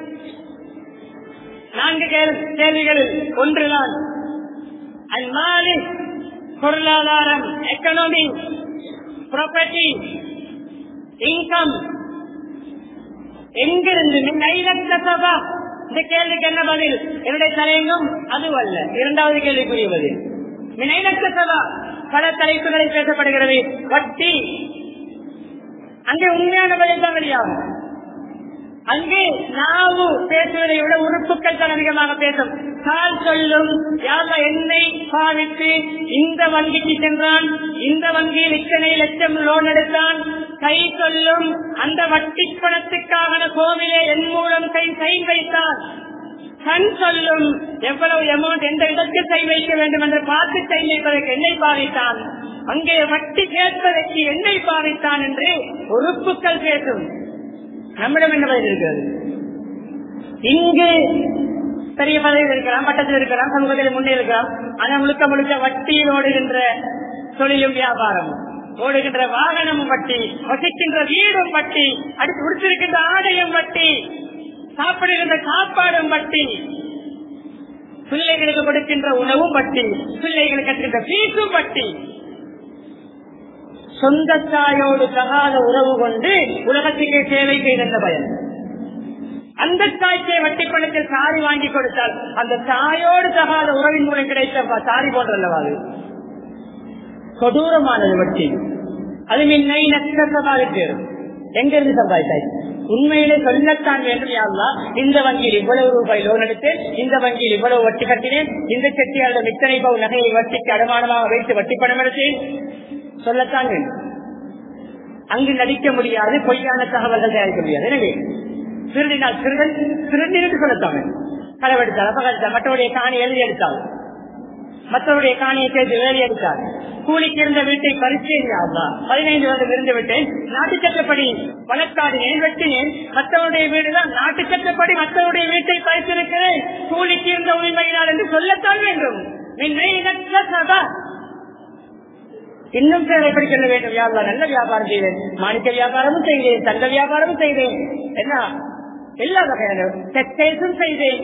[SPEAKER 1] நான்கு கேள்விகளில் ஒன்றுதான் அந்மாலி பொருளாதாரம் எக்கனாமி ப்ராப்பர்ட்டி இன்கம் எங்கிருந்து சபா இந்த கேள்விக்கு என்ன பதில் என்னுடைய தலையங்கம் அதுவல்ல இரண்டாவது கேள்விக்குரிய பதில் மினைலக்க சபா பல தலைப்புகளில் பேசப்படுகிறது வட்டி அங்கே உண்மையான பதில் தான் வெளியாகும் அங்கே நாவு பேசுவதை விட உறுப்புகள் தான் அதிகமாக பேசும் கால் சொல்லும் யார என்னை பாவித்து இந்த வங்கிக்கு சென்றான் இந்த வங்கியில் இத்தனை லட்சம் லோன் எடுத்தான் கை சொல்லும் அந்த வட்டி பணத்துக்காக கோவிலே என் மூலம் கை சைன் வைத்தான் கண் சொல்லும் எவ்வளவு அமௌண்ட் எந்த இடத்தில் கை வைக்க வேண்டும் என்று பார்த்து கை வைப்பதற்கு என்னை பாவித்தான் அங்கே வட்டி கேட்பதற்கு என்னை பாவித்தான் என்று உறுப்புகள் பேசும் நம்மிடம் என்ன பதில் இருக்கிறது இங்கு பெரிய பதவியில் இருக்கலாம் பட்டத்தில் இருக்கலாம் சமூகத்தில் முன்னே இருக்கலாம் ஆனா முழுக்க முழுக்க வட்டியில் ஓடுகின்ற தொழிலும் வியாபாரமும் ஓடுகின்ற வாகனமும் வட்டி வசிக்கின்ற வீடும் வட்டி அடுத்து உடுத்திருக்கின்ற ஆடையும் வட்டி சாப்பிடுகின்ற சாப்பாடும் வட்டி பிள்ளைகளுக்கு கொடுக்கின்ற உணவும் வட்டி பிள்ளைகளுக்கு கட்டுகின்ற பீஸும் வட்டி சொந்த தாயோடு தகாத உறவு கொண்டு உலகத்துக்கு சேவை செய்த பயன் அந்த தாய்க்கே வட்டி பணத்தில் சாரி வாங்கி கொடுத்தால் அந்த தாயோடு தகாத உறவின் மூலம் கிடைத்த சாரி போன்றல்லவா அது கொடூரமானது வட்டி அது மின்னை நஷ்டமாக பேரும் எங்கிருந்து சம்பாதித்தாய் உண்மையிலே சொல்லத்தான் வேண்டும் யாருலா இந்த வங்கியில் இவ்வளவு ரூபாய் லோன் எடுத்தேன் இந்த வங்கியில் இவ்வளவு வட்டி கட்டினேன் இந்த செட்டியாளர் இத்தனை பவு நகையை வட்டிக்கு அடமானமாக வைத்து வட்டி பணம் எடுத்தேன் சொல்லத்தான் வேண்டும் அங்கு நடிக்க முடியாது பொய்யான தகவல்கள் தயாரிக்க முடியாது எனவே திருடினால் திருடன் திருடன் என்று சொல்லத்தான் வேண்டும் களவெடுத்தால் அபகரித்தால் மற்றவருடைய காணி எழுதி எடுத்தால் மற்றவருடைய காணியை சேர்த்து வேலை எடுத்தார் கூலிக்கு இருந்த வீட்டை பரிசீலி பதினைந்து வருடம் இருந்து விட்டேன் நாட்டு சட்டப்படி வழக்காடினேன் வெட்டினேன் மற்றவருடைய வீடுதான் நாட்டு சட்டப்படி மற்றவருடைய வீட்டை பரிசீலிக்கிறேன் கூலிக்கு இருந்த உரிமையினால் என்று சொல்லத்தான் வேண்டும் சதா இன்னும் சிலர் எப்படி சொல்ல வேண்டும் வியாபாரம் நல்ல வியாபாரம் செய்தேன் மாணிக்க வியாபாரமும் செய்தேன் தங்க வியாபாரமும் செய்தேன் என்ன எல்லா வகையான டெக்ஸ்டைல்ஸும் செய்தேன்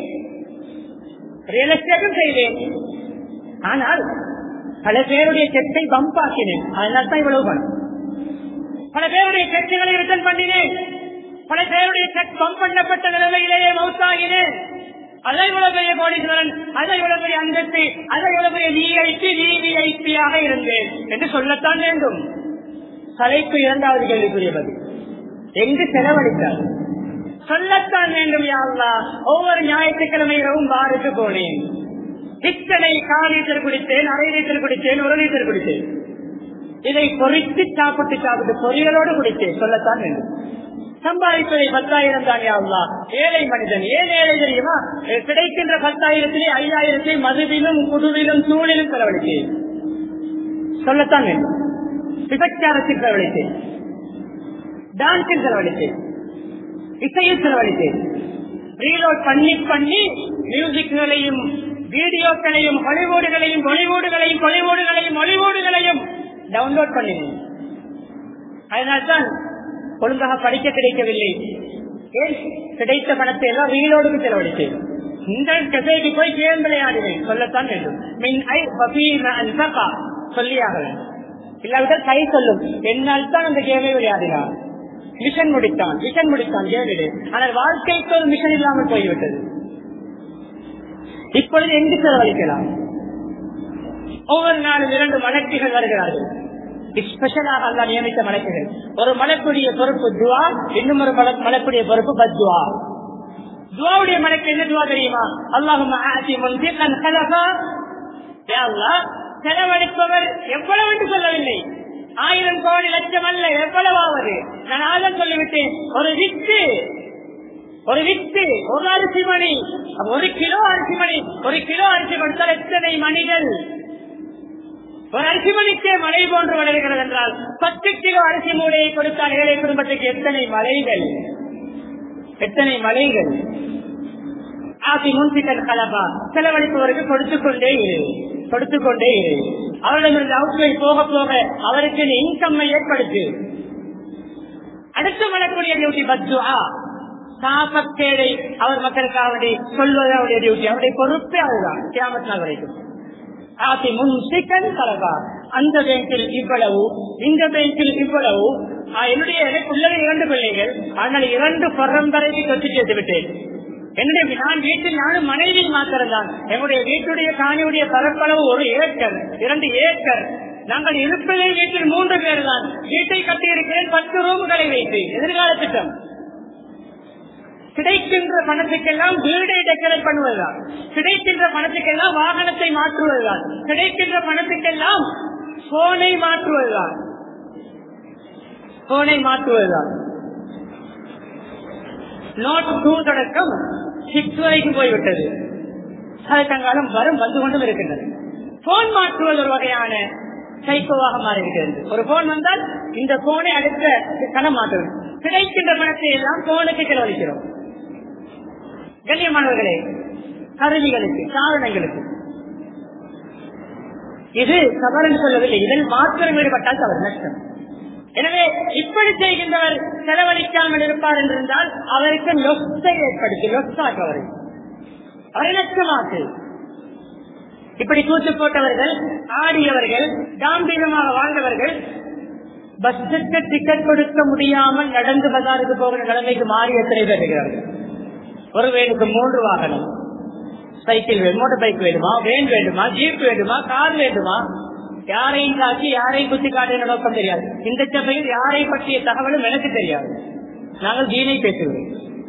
[SPEAKER 1] ரியல் எஸ்டேட்டும் செய்தேன் ஆனால் பல பேருடைய செக்கை பம்பாக்கினேன் அதனால தான் இவ்வளவு பணம் பல பேருடைய செக்குகளை ரிட்டர்ன் பண்ணினேன் பல பேருடைய செக் பம்ப் பண்ணப்பட்ட நிலைமையிலேயே மவுத்தாகினேன் அதை இவ்வளவு பெரிய கோடீஸ்வரன் அதை இவ்வளவு பெரிய அந்தஸ்து அதை இவ்வளவு பெரிய விஐபி விவிஐபியாக இருந்தேன் என்று சொல்லத்தான் வேண்டும் தலைப்பு இரண்டாவது கேள்விக்குரிய பதில் எங்கு செலவழித்தார் சொல்லத்தான் வேண்டும் யாருலா ஒவ்வொரு ஞாயிற்றுக்கிழமை இரவும் பாருக்கு போனேன் இத்தனை கால் லிட்டர் குடித்தேன் அரை லிட்டர் குடித்தேன் ஒரு லிட்டர் குடித்தேன் இதை பொறித்து சாப்பிட்டு சாப்பிட்டு பொரியலோடு குடித்தேன் சொல்லத்தான் வேண்டும் சம்பாதிப்பதை பத்தாயிரம் தான் யாவுலா ஏழை மனிதன் ஏன் ஏழை தெரியுமா கிடைக்கின்ற பத்தாயிரத்திலே ஐயாயிரத்தை மதுவிலும் குடுவிலும் சூழிலும் செலவழித்தேன் சொல்லத்தான் வேண்டும் விபச்சாரத்தில் செலவழித்தேன் டான்ஸில் செலவழித்தேன் இசையில் செலவழித்தேன் ரீலோட் பண்ணி பண்ணி மியூசிக்குகளையும் வீடியோக்களையும் ஹாலிவுடுகளையும் பாலிவுடுகளையும் கொலிவுடுகளையும் மொழிவுடுகளையும் டவுன்லோட் பண்ணினேன் அதனால்தான் ஒழுங்காக படிக்க கிடைக்கவில்லை ஏன் கிடைத்த பணத்தை எல்லாம் ரீலோடுக்கு செலவழித்தேன் இந்த கசைக்கு போய் கேம் விளையாடுவேன் சொல்லத்தான் வேண்டும் மின் ஐ வபீனா சொல்லியாக வேண்டும் இல்லாவிட்டால் கை சொல்லும் என்னால் தான் அந்த கேமை விளையாடினார் மிஷன் முடித்தான் மிஷன் முடித்தான் கேமிடு ஆனால் வாழ்க்கைக்கு ஒரு மிஷன் இல்லாமல் போய்விட்டது இப்பொழுது எங்கு செலவழிக்கலாம் ஒவ்வொரு நாளும் இரண்டு மலக்குகள் வருகிறார்கள் ஸ்பெஷலாக அல்ல நியமித்த மலக்குகள் ஒரு மலக்குடைய பொறுப்பு துவா இன்னும் ஒரு மலக்குடைய பொறுப்பு பத்வா
[SPEAKER 2] துவாவுடைய மலைக்கு என்ன துவா தெரியுமா அல்லாஹும் ஆசி முன்சிகன் கலஃபா யா அல்லாஹ், செலவழிப்பவர் எவ்வளவு என்று சொல்லவில்லை ஆயிரம் கோடி லட்சம் அல்ல எவ்வளவாவது நான் ஆதம் சொல்லிவிட்டேன் ஒரு வித்து ஒரு வித்து ஒரு அரிசி மணி அப்ப ஒரு கிலோ அரிசி மணி ஒரு கிலோ அரிசி கொடுத்தால் எத்தனை மணிகள் ஒரு அரிசி மணிக்கே மழை போன்று வளர்கிறது என்றால் பத்து கிலோ அரிசி மூடையை கொடுத்தால் ஏழை குடும்பத்துக்கு எத்தனை மலைகள் எத்தனை மலைகள் ஆசி முன்சிக்கல் கலப்பா செலவழிப்பவருக்கு கொடுத்துக் கொண்டே இரு கொடுத்துக் கொண்டே இரு அவரிடமிருந்து அவுட்வை போக போக அவருக்கு இன்கம் ஏற்படுத்து அடுத்து வரக்கூடிய டியூட்டி பத்துவா சாபக்கேடை அவர் மக்களுக்காக வேண்டி சொல்வது அவருடைய டியூட்டி அவருடைய பொறுப்பே அதுதான் கியாமத் நாள் வரைக்கும் ஆசி முன் சிக்கன் கலகா அந்த பேங்கில் இவ்வளவு இந்த பேங்கில் இவ்வளவு ஆ, என்னுடைய எனக்கு உள்ளது இரண்டு பிள்ளைகள் ஆனால் இரண்டு பரம்பரைக்கு சொத்து சேர்த்து விட்டேன் என்னுடைய நான் வீட்டில் நானும் மனைவி மாத்திரம்தான் என்னுடைய வீட்டுடைய காணியுடைய பரப்பளவு ஒரு ஏக்கர் இரண்டு ஏக்கர் நாங்கள் இருப்பதே வீட்டில் மூன்று பேர் தான் வீட்டை கட்டியிருக்கிறேன் பத்து ரூம்களை வைத்து எதிர்கால திட்டம் கிடைக்கின்ற பணத்துக்கெல்லாம் வீடை டெக்கரேட் பண்ணுவதுதான் கிடைக்கின்ற பணத்துக்கெல்லாம் வாகனத்தை மாற்றுவதுதான் கிடைக்கின்ற பணத்துக்கெல்லாம் போனை மாற்றுவதுதான் போனை மாற்றுவதுதான் நோட் டூ தொடக்கம் சிக்ஸ் வரைக்கும் போய்விட்டது சதத்தங்காலம் வரும் வந்து கொண்டும் இருக்கின்றது போன் மாற்றுவது ஒரு வகையான சைக்கோவாக மாறிவிட்டது ஒரு போன் வந்தால் இந்த போனை அடுத்த கணம் மாற்றுவது கிடைக்கின்ற பணத்தை எல்லாம் போனுக்கு செலவழிக்கிறோம் கண்ணியமானவர்களே கருவிகளுக்கு சாதனங்களுக்கு இது தவறு சொல்லவில்லை இதில் மாற்றம் ஈடுபட்டால் தவறு நஷ்டம் எனவே இப்படி செய்கின்றவர் செலவழிக்காமல் இருப்பார் என்றிருந்தால் அவருக்கு லொஸ்தை ஏற்படுத்தி லொஸ்டாக்கு அவரை அவரை நஷ்டமாக்கு இப்படி கூத்து போட்டவர்கள் ஆடியவர்கள் தாம்பீகமாக வாழ்ந்தவர்கள் பஸ்ஸுக்கு டிக்கெட் கொடுக்க முடியாமல் நடந்து பஜாருக்கு போகிற நிலைமைக்கு மாறி எத்தனை பேர் இருக்கிறார்கள் ஒரு வேனுக்கு மூன்று வாகனம் சைக்கிள் வேணும் மோட்டார் பைக் வேணுமா வேன் வேண்டுமா ஜீப் வேண்டுமா கார் வேண்டுமா யாரையும் காட்சி யாரையும் குத்தி காட்டுகிற நோக்கம் தெரியாது இந்த சபையில் யாரை பற்றிய தகவலும் எனக்கு தெரியாது நாங்கள் தீனை பேசுகிறோம்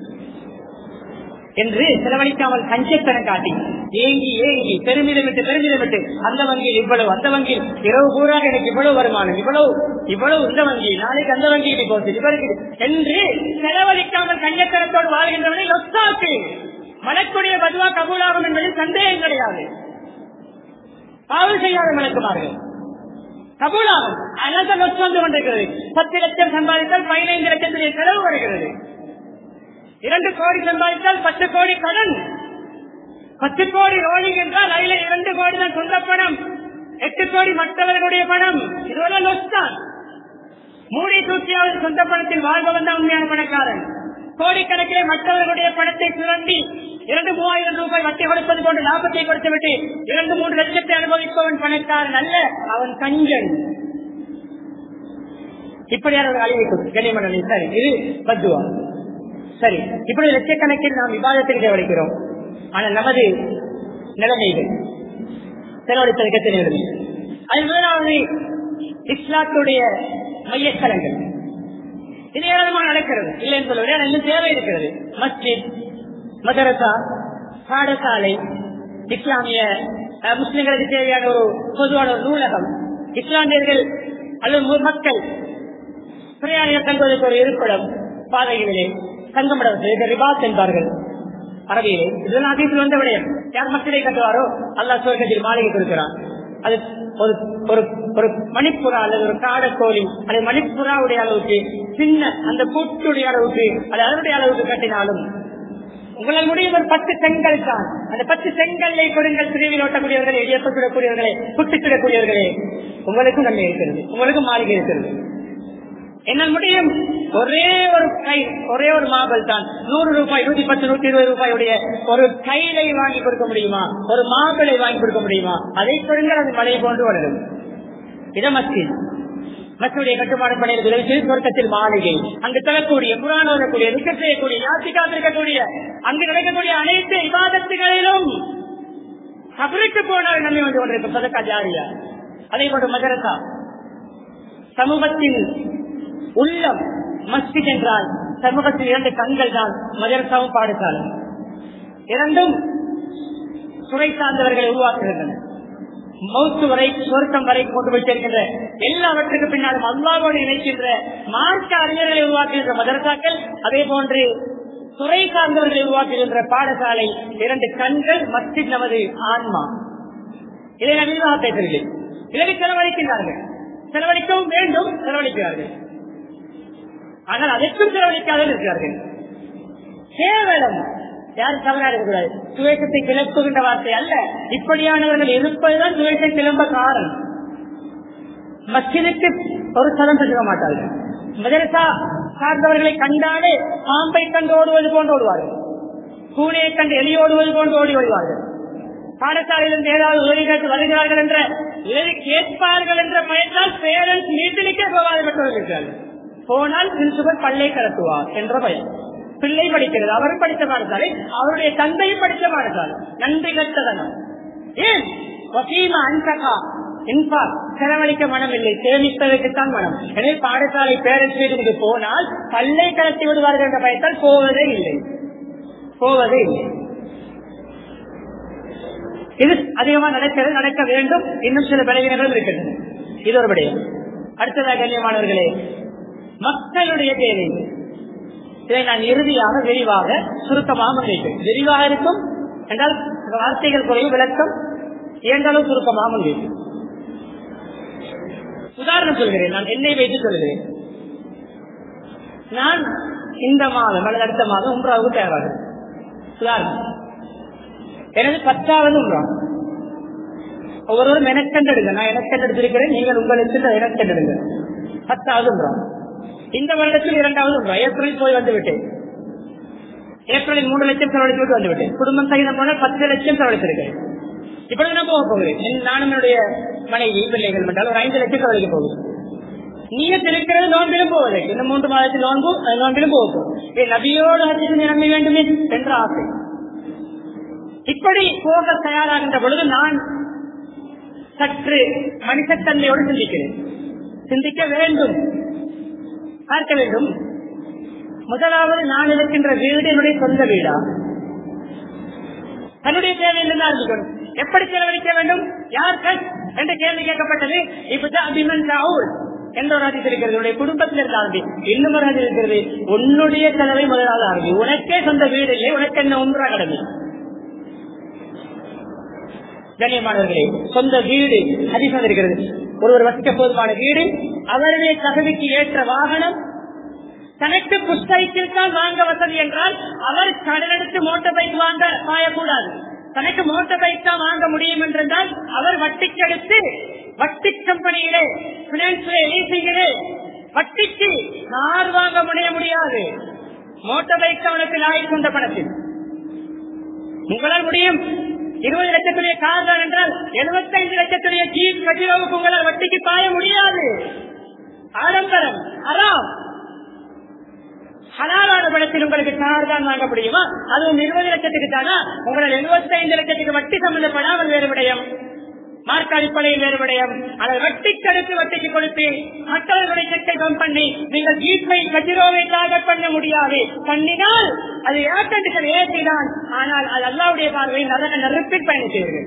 [SPEAKER 2] என்று செலவழிக்காமல் கஞ்சத்தனம் காட்டி ஏங்கி ஏங்கி பெருமிதம் விட்டு பெருமிதம் விட்டு அந்த வங்கியில் இவ்வளவு அந்த வங்கியில் இரவு பூரா எனக்கு இவ்வளவு வருமானம் இவ்வளவு இவ்வளவு இந்த வங்கி நாளைக்கு அந்த வங்கியில் போச்சு இவருக்கு என்று செலவழிக்காமல் கஞ்சத்தனத்தோடு வாழ்கின்றவனை லொஸ்தாக்கு மலக்குடைய பதுவா கபூலாகும் என்பதில் சந்தேகம் கிடையாது பாவம் செய்யாத மலக்குமார்கள் கபூலாகும் அதனால லட்சம் வந்து கொண்டிருக்கிறது பத்து லட்சம் சம்பாதித்தால் பதினைந்து லட்சத்துடைய செலவு வருகிறது இரண்டு கோடி சம்பாதித்தால் பத்து கோடி கடன் பத்து கோடி ரோலிங் என்றால் அதில் இரண்டு கோடி தான் சொந்த பணம் எட்டு கோடி மற்றவர்களுடைய பணம் இதுவரை லொஸ்தான் மூடி தூக்கியாவது சொந்த பணத்தில் வாழ்பவன் தான் உண்மையான பணக்காரன் கோடிக்கணக்கிலே மற்றவர்களுடைய பணத்தை சுரண்டி இரண்டு மூவாயிரம் ரூபாய் வட்டி கொடுப்பது போன்ற லாபத்தை கொடுத்துவிட்டு இரண்டு மூன்று லட்சத்தை அனுபவிப்பவன் பணக்காரன் அல்ல அவன் கஞ்சன் இப்படியான ஒரு அழிவை கனிமணி சரி இது பத்துவா சரி இப்படி லட்சக்கணக்கில் நாம் விவாதத்தில் செலவழிக்கிறோம் ஆனால் நமது நிலைமைகள் செலவழிப்பதற்கு தெரிகிறது அது முதலாவது இஸ்லாத்துடைய மையஸ்தலங்கள் இது ஏராளமாக நடக்கிறது இல்லைன்னு சொல்லுவது ஆனால் இன்னும் தேவை இருக்கிறது மஸ்ஜித் மதரசா பாடசாலை இஸ்லாமிய அஹ், முஸ்லிம்களுக்கு தேவையான ஒரு பொதுவான ஒரு நூலகம் இஸ்லாமியர்கள் அல்லது மு- மக்கள் பிரயாணிகள் தங்குவதற்கு ஒரு இருப்பிடம் பாதைகளிலே தங்குமிடம் ரிபாத் என்பார்கள் அரபியிலே இதெல்லாம் அதிகத்தில் வந்த விடயம் யார் மக்களை கட்டுவாரோ அல்லாஹ் சுவர்க்கத்தில் மாளிகை கொடுக்கிறான் அது ஒரு ஒரு ஒரு மணிப்புறா அல்லது ஒரு காடக்கோழி அல்லது மணிப்புறாவுடைய அளவுக்கு சின்ன அந்த கூட்டுடைய அளவுக்கு அது அதனுடைய அளவுக்கு கட்டினாலும் உங்களால் முடியும் ஒரு பத்து செங்கல் தான் அந்த பத்து செங்கல்லை கொடுங்கள் பிரிவில் ஓட்டக்கூடியவர்களே ஏற்பட்டுவிடக்கூடியவர்களே புட்டுக்கிடக்கூடியவர்களே உங்களுக்கும் நன்மை இருக்கிறது உங்களுக்கும் மாளிகை இருக்கிறது என்னால் முடியும் ஒரே ஒரு கை ஒரே ஒரு மாபல் தான் நூறு ரூபாய் நூத்தி பத்து நூத்தி இருபது ரூபாயுடைய ஒரு கைலை வாங்கி கொடுக்க முடியுமா ஒரு மாபிளை வாங்கி கொடுக்க முடியுமா அதை கொடுங்கள் அது மழை போன்று வளரும் இத மஸ்ஜித் மஸ்ஜிடைய கட்டுப்பாடு பணியில் விளைவிச்சு சொர்க்கத்தில் மாளிகை அங்கு தரக்கூடிய குரான் வரக்கூடிய நிக்க செய்யக்கூடிய யாசி காத்திருக்கக்கூடிய அங்கு நடக்கக்கூடிய அனைத்து விவாதத்துகளிலும் கபருக்கு போனால் நன்மை வந்து கொண்டிருக்கும் சதக்கா ஜாரியா அதே போன்று மதரசா சமூகத்தின் உள்ளம் மஸ்ஜித் என்றால் சமூகத்தில் இரண்டு கண்கள் தான் மதரசாவும் பாடசாலை இரண்டும் துறை சார்ந்தவர்களை உருவாக்குகின்றன மௌத்து வரை சொர்க்கம் வரை கொண்டு போய் சேர்க்கின்ற எல்லாவற்றுக்கு பின்னாலும் அல்லாவோடு இணைக்கின்ற மார்க்க அறிஞர்களை உருவாக்குகின்ற மதரசாக்கள் அதே போன்று துறை சார்ந்தவர்களை உருவாக்குகின்ற பாடசாலை இரண்டு கண்கள் மஸ்ஜித் நமது ஆன்மா இதை நான் விரிவாக பேசவில்லை இதனை செலவழிக்கின்றார்கள் செலவழிக்கவும் வேண்டும் செலவழிக்கிறார்கள் ஆனால் அதற்கும் செலவழிக்காத இருக்கிறார்கள் கேவலம் யாரும் தவறா இருக்கக்கூடாது சுவேசத்தை கிளப்புகின்ற வார்த்தை அல்ல இப்படியானவர்கள் இருப்பதுதான் சுவேசை கிளம்ப காரணம் மஸ்ஜிதுக்கு ஒரு சதம் செலுத்த மாட்டார்கள் மதரசா சார்ந்தவர்களை கண்டாலே பாம்பை கண்டு ஓடுவது போன்று ஓடுவார்கள் பூனையை கண்டு எலி ஓடுவது போன்று ஓடி ஓடுவார்கள் பாடசாலையிலிருந்து ஏதாவது உதவி கேட்டு வருகிறார்கள் என்ற உதவி கேட்பார்கள் என்ற பயத்தால் பேரண்ட்ஸ் மீட்டிலுக்கே விவாதம் பெற்றவர்கள் இருக்கிறார்கள் போனால் பிரின்சிபல் பல்லை கலத்துவார் என்ற பயம் பிள்ளை படிக்கிறது அவர் படித்த பாடசாலை அவருடைய தந்தையும் படித்த பாடசாலை நன்றி கட்டதனம் ஏன் வசீமா அன்சகா என்பா செலவழிக்க மனம் இல்லை சேமிப்பதற்குத்தான் மனம் எனவே பாடசாலை பேரண்ட்ஸ் மீட்டிங்கு போனால் பல்லை கலத்தி விடுவார்கள் என்ற பயத்தால் போவதே இல்லை போவதே இல்லை இது அதிகமா நடக்கிறது நடக்க வேண்டும் இன்னும் சில பலவீனங்களும் இருக்கின்றன இது ஒரு விடயம் அடுத்ததாக கண்ணியமானவர்களே மக்களுடைய தேவை இதை நான் இறுதியாக விரிவாக சுருக்கமாக முன்வைப்பேன் விரிவாக இருக்கும் என்றால் வார்த்தைகள் குறைவு விளக்கம் இயன்றாலும் சுருக்கமாக முன்வைப்பேன் உதாரணம் சொல்கிறேன் நான் என்னை வைத்து சொல்கிறேன் நான் இந்த மாதம் அல்லது அடுத்த மாதம் உம்ராவுக்கு தயாராக உதாரணம் எனது பத்தாவது உம்ரா ஒவ்வொருவரும் எனக்கெண்டெடுங்க நான் எனக்கெண்டெடுத்திருக்கிறேன் நீங்கள் உங்களுக்கு எனக்கெண்டெடுங்க பத்தாவது உம்ரா இந்த வருடத்தில் இரண்டாவது உம்ரா ஏப்ரலில் போய் வந்து விட்டேன் ஏப்ரலில் மூன்று லட்சம் செலவழித்து விட்டு வந்து விட்டேன் குடும்பம் சகிதம் போன பத்து லட்சம் செலவழித்திருக்கேன் இப்பொழுது நான் போக போகிறேன் என் நானும் என்னுடைய மனைவி பிள்ளைகள் என்றால் ஒரு ஐந்து லட்சம் செலவழிக்க போகுது நீயத் இருக்கிறது நோன்பிலும் போவதற்கு இந்த மூன்று மாதத்தில் நோன்பு அது நோன்பிலும் போகும் நபியோடு ஹஜ்ஜிக்கு நிரம்பி வேண்டுமே என்ற ஆசை இப்படி போக தயாராகின்ற பொழுது நான் சற்று மனுஷத்தன்மையோடு சிந்திக்கிறேன் சிந்திக்க வேண்டும் பார்க்க வேண்டும் முதலாவது நான் இருக்கின்ற வீடு என்னுடைய சொந்த வீடா தன்னுடைய தேவையிலிருந்து ஆரம்பிக்கணும் எப்படி செலவழிக்க வேண்டும் யார் கட் என்ற கேள்வி கேட்கப்பட்டது இப்பதான் அபிமன் ராகுல் என்ற ஒரு அதில் இருக்கிறது உன்னுடைய குடும்பத்தில் இருந்து ஆரம்பி இன்னும் ஒரு அதில் இருக்கிறது உன்னுடைய செலவை முதலாவது ஆரம்பி உனக்கே சொந்த வீடு இல்லை உனக்கு என்ன ஒன்றா கடமை கண்ணியமானவர்களே சொந்த வீடு அதிகம் இருக்கிறது ஒருவர் வசிக்க போதுமான வீடு அவருடைய தகுதிக்கு ஏற்ற வாகனம் தனக்கு புஸ்தகத்தில் தான் வாங்க வசதி என்றால் அவர் கடலெடுத்து மோட்டார் பைக் வாங்க பாயக்கூடாது தனக்கு மோட்டார் பைக் தான் வாங்க முடியும் என்றால் அவர் வட்டிக்கு எடுத்து வட்டி கம்பெனியிலே பினான்சியல் லீசிங்கிலே வட்டிக்கு கார் வாங்க முடிய முடியாது மோட்டார் பைக் அவனுக்கு லாய் கொண்ட பணத்தில் உங்களால் முடியும் இருபது லட்சத்துடைய கார் தான் என்றால் எழுபத்தைந்து லட்சத்துடைய ஜீப் கட்டிடவுக்கு உங்களால் வட்டிக்கு பாய முடியாது ஆடம்பரம் அறாம் ஹலாலான படத்தில் உங்களுக்கு கார் தான் வாங்க முடியுமா அதுவும் இருபது லட்சத்துக்கு தானா உங்களால் எழுபத்தி ஐந்து லட்சத்துக்கு வட்டி சம்பந்தப்படாமல் வேறு விடயம் மார்க் அடிப்படையில் வேறு விடயம் அதை வட்டிக்கு அடுத்து வட்டிக்கு கொடுத்து மற்றவர்களுடைய செக்கை கம் பண்ணி நீங்கள் ஜீப்பை கஜிரோவை டார்கெட் பண்ண முடியாது பண்ணினால் அது ஏர் கண்டிஷன் ஏசி தான் ஆனால் அது அல்லாவுடைய பார்வையில் நரக நெருப்பில் பயணித்தீர்கள்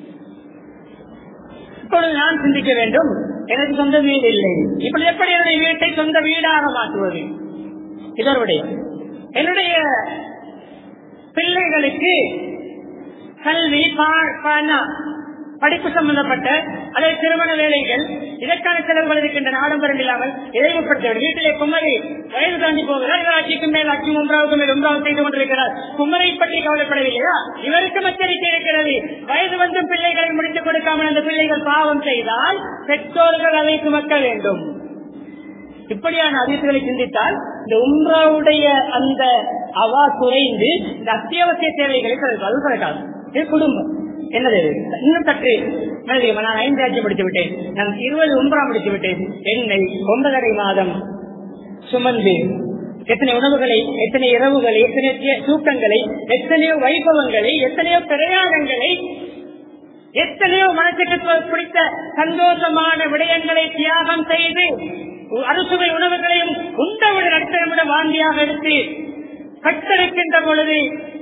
[SPEAKER 2] இப்பொழுது நான் சிந்திக்க வேண்டும் எனக்கு சொந்த வீடு இல்லை இப்பொழுது எப்படி என்னுடைய வீட்டை சொந்த வீடாக மாற்றுவது இதனுடைய என்னுடைய பிள்ளைகளுக்கு கல்வி படிப்பு சம்பந்தப்பட்ட அதே திருமண வேலைகள் இதற்கான செலவுகள் இருக்கின்றன ஆடம்பரம் இல்லாமல் இதைவுபடுத்த வீட்டிலே குமரி வயது தாண்டி போகிறார் இவர் ஆட்சிக்கும் மேல் ஆட்சி ஒன்றாவுக்கு மேல் ஒன்றாவது செய்து கொண்டிருக்கிறார் குமரை பற்றி கவலைப்படவில்லையா இவருக்கும் எச்சரிக்கை இருக்கிறது வயது வந்தும் பிள்ளைகளை முடித்துக் கொடுக்காமல் அந்த பிள்ளைகள் பாவம் செய்தால் பெற்றோர்கள் அதை சுமக்க வேண்டும் இப்படியான அதிர்ச்சிகளை சிந்தித்தால் இந்த உம்ராவுடைய அந்த அவா குறைந்து இந்த அத்தியாவசிய தேவைகளை அது கிடைக்காது இது குடும்பம் என்ன தேவை இன்னும் சற்று நான் ஐந்து ஆட்சி முடித்து விட்டேன் நான் இருபது உம்ரா முடித்து விட்டேன் எண்ணெய் ஒன்பதரை மாதம் சுமந்து எத்தனை உணவுகளை எத்தனை இரவுகளை எத்தனை தூக்கங்களை எத்தனையோ வைபவங்களை எத்தனையோ பிரயாணங்களை எத்தனையோ மனசுக்கு பிடித்த சந்தோஷமான விடயங்களை தியாகம் செய்து அறுசுவை உணவுகளையும் உண்டவிட நட்சத்திரமிட வாந்தியாக எடுத்து கட்டெடுக்கின்ற பொழுது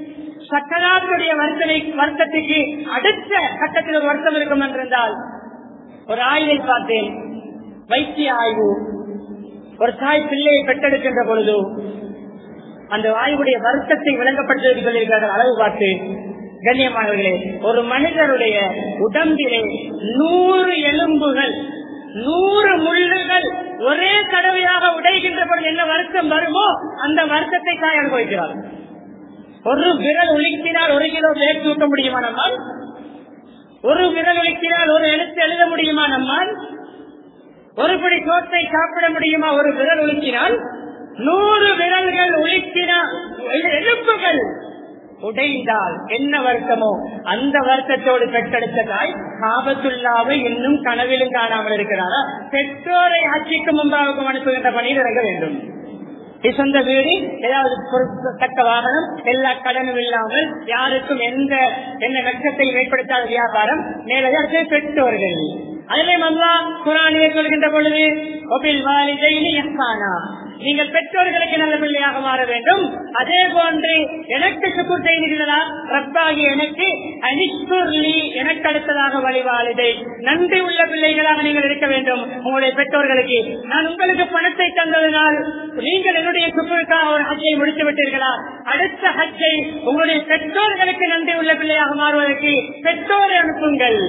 [SPEAKER 2] சக்கராத்துடைய வர்த்தனை வர்த்தத்துக்கு அடுத்த கட்டத்தில் ஒரு வருத்தம் இருக்கும் என்றிருந்தால் ஒரு ஆய்வை பார்த்தேன் வைத்திய ஆய்வு ஒரு தாய் பிள்ளையை பெற்றெடுக்கின்ற பொழுது அந்த ஆய்வுடைய வருத்தத்தை விளங்கப்படுத்தி சொல்லியிருக்கிறார்கள் அளவு பார்த்து கண்ணியமானவர்களே ஒரு மனிதருடைய உடம்பிலே நூறு எலும்புகள் நூறு முள்ளுகள் ஒரே தடவையாக உடைகின்ற பொழுது என்ன வருத்தம் வருமோ அந்த வருத்தத்தை தாய் அனுபவிக்கிறார் ஒரு விரல் உலுக்கினால் ஒரு கிலோ பேர் தூக்க முடியுமா நம்மால் ஒரு விரல் உலுக்கினால் ஒரு எழுத்து எழுத முடியுமா நம்மால் ஒரு படி சோத்தை சாப்பிட முடியுமா ஒரு விரல் உலுக்கினால் நூறு விரல்கள் உலுக்கினால் எலும்புகள் உடைந்தால் என்ன வருத்தமோ அந்த வருத்தத்தோடு பெற்றெடுத்த தாய் காபத்துள்ளாவை இன்னும் கனவிலும் காணாமல் இருக்கிறாரா பெற்றோரை ஆட்சிக்கு முன்பாக அனுப்புகின்ற பணியில் இறங்க வேண்டும் சொந்த வீடு ஏதாவது தக்க வாகனம் எல்லா கடனும் இல்லாமல் யாருக்கும் எந்த எந்த நஷ்டத்தையும் ஏற்படுத்தாத வியாபாரம் மேலே பெற்றோர்கள் அதிலே மல்லா குரானியை சொல்கின்ற பொழுது ஒபில் வாலிதைனி எஸ்தானா நீங்கள் பெற்றோர்களுக்கு நல்ல பிள்ளையாக மாற வேண்டும் அதே போன்று எனக்கு சுக்குர் செய்தீர்களா ரப்பாகி எனக்கு அனிஸ்குர்லி எனக்கு அடுத்ததாக வழிவாளிதை நன்றி உள்ள பிள்ளைகளாக நீங்கள் இருக்க வேண்டும் உங்களுடைய பெற்றோர்களுக்கு நான் உங்களுக்கு பணத்தை தந்ததனால் நீங்கள் என்னுடைய சுக்குருக்காக ஒரு ஹஜ்ஜை முடித்து விட்டீர்களா அடுத்த ஹஜ்ஜை உங்களுடைய பெற்றோர்களுக்கு நன்றி உள்ள பிள்ளையாக மாறுவதற்கு பெற்றோரை அனுப்புங்கள்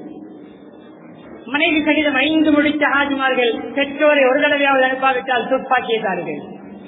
[SPEAKER 2] மனைவி சகிதம் ஐந்து முடித்த ஆஜிமார்கள் பெற்றோரை ஒரு தடவையாவது அனுப்பாவிட்டால் துப்பாக்கியதார்கள்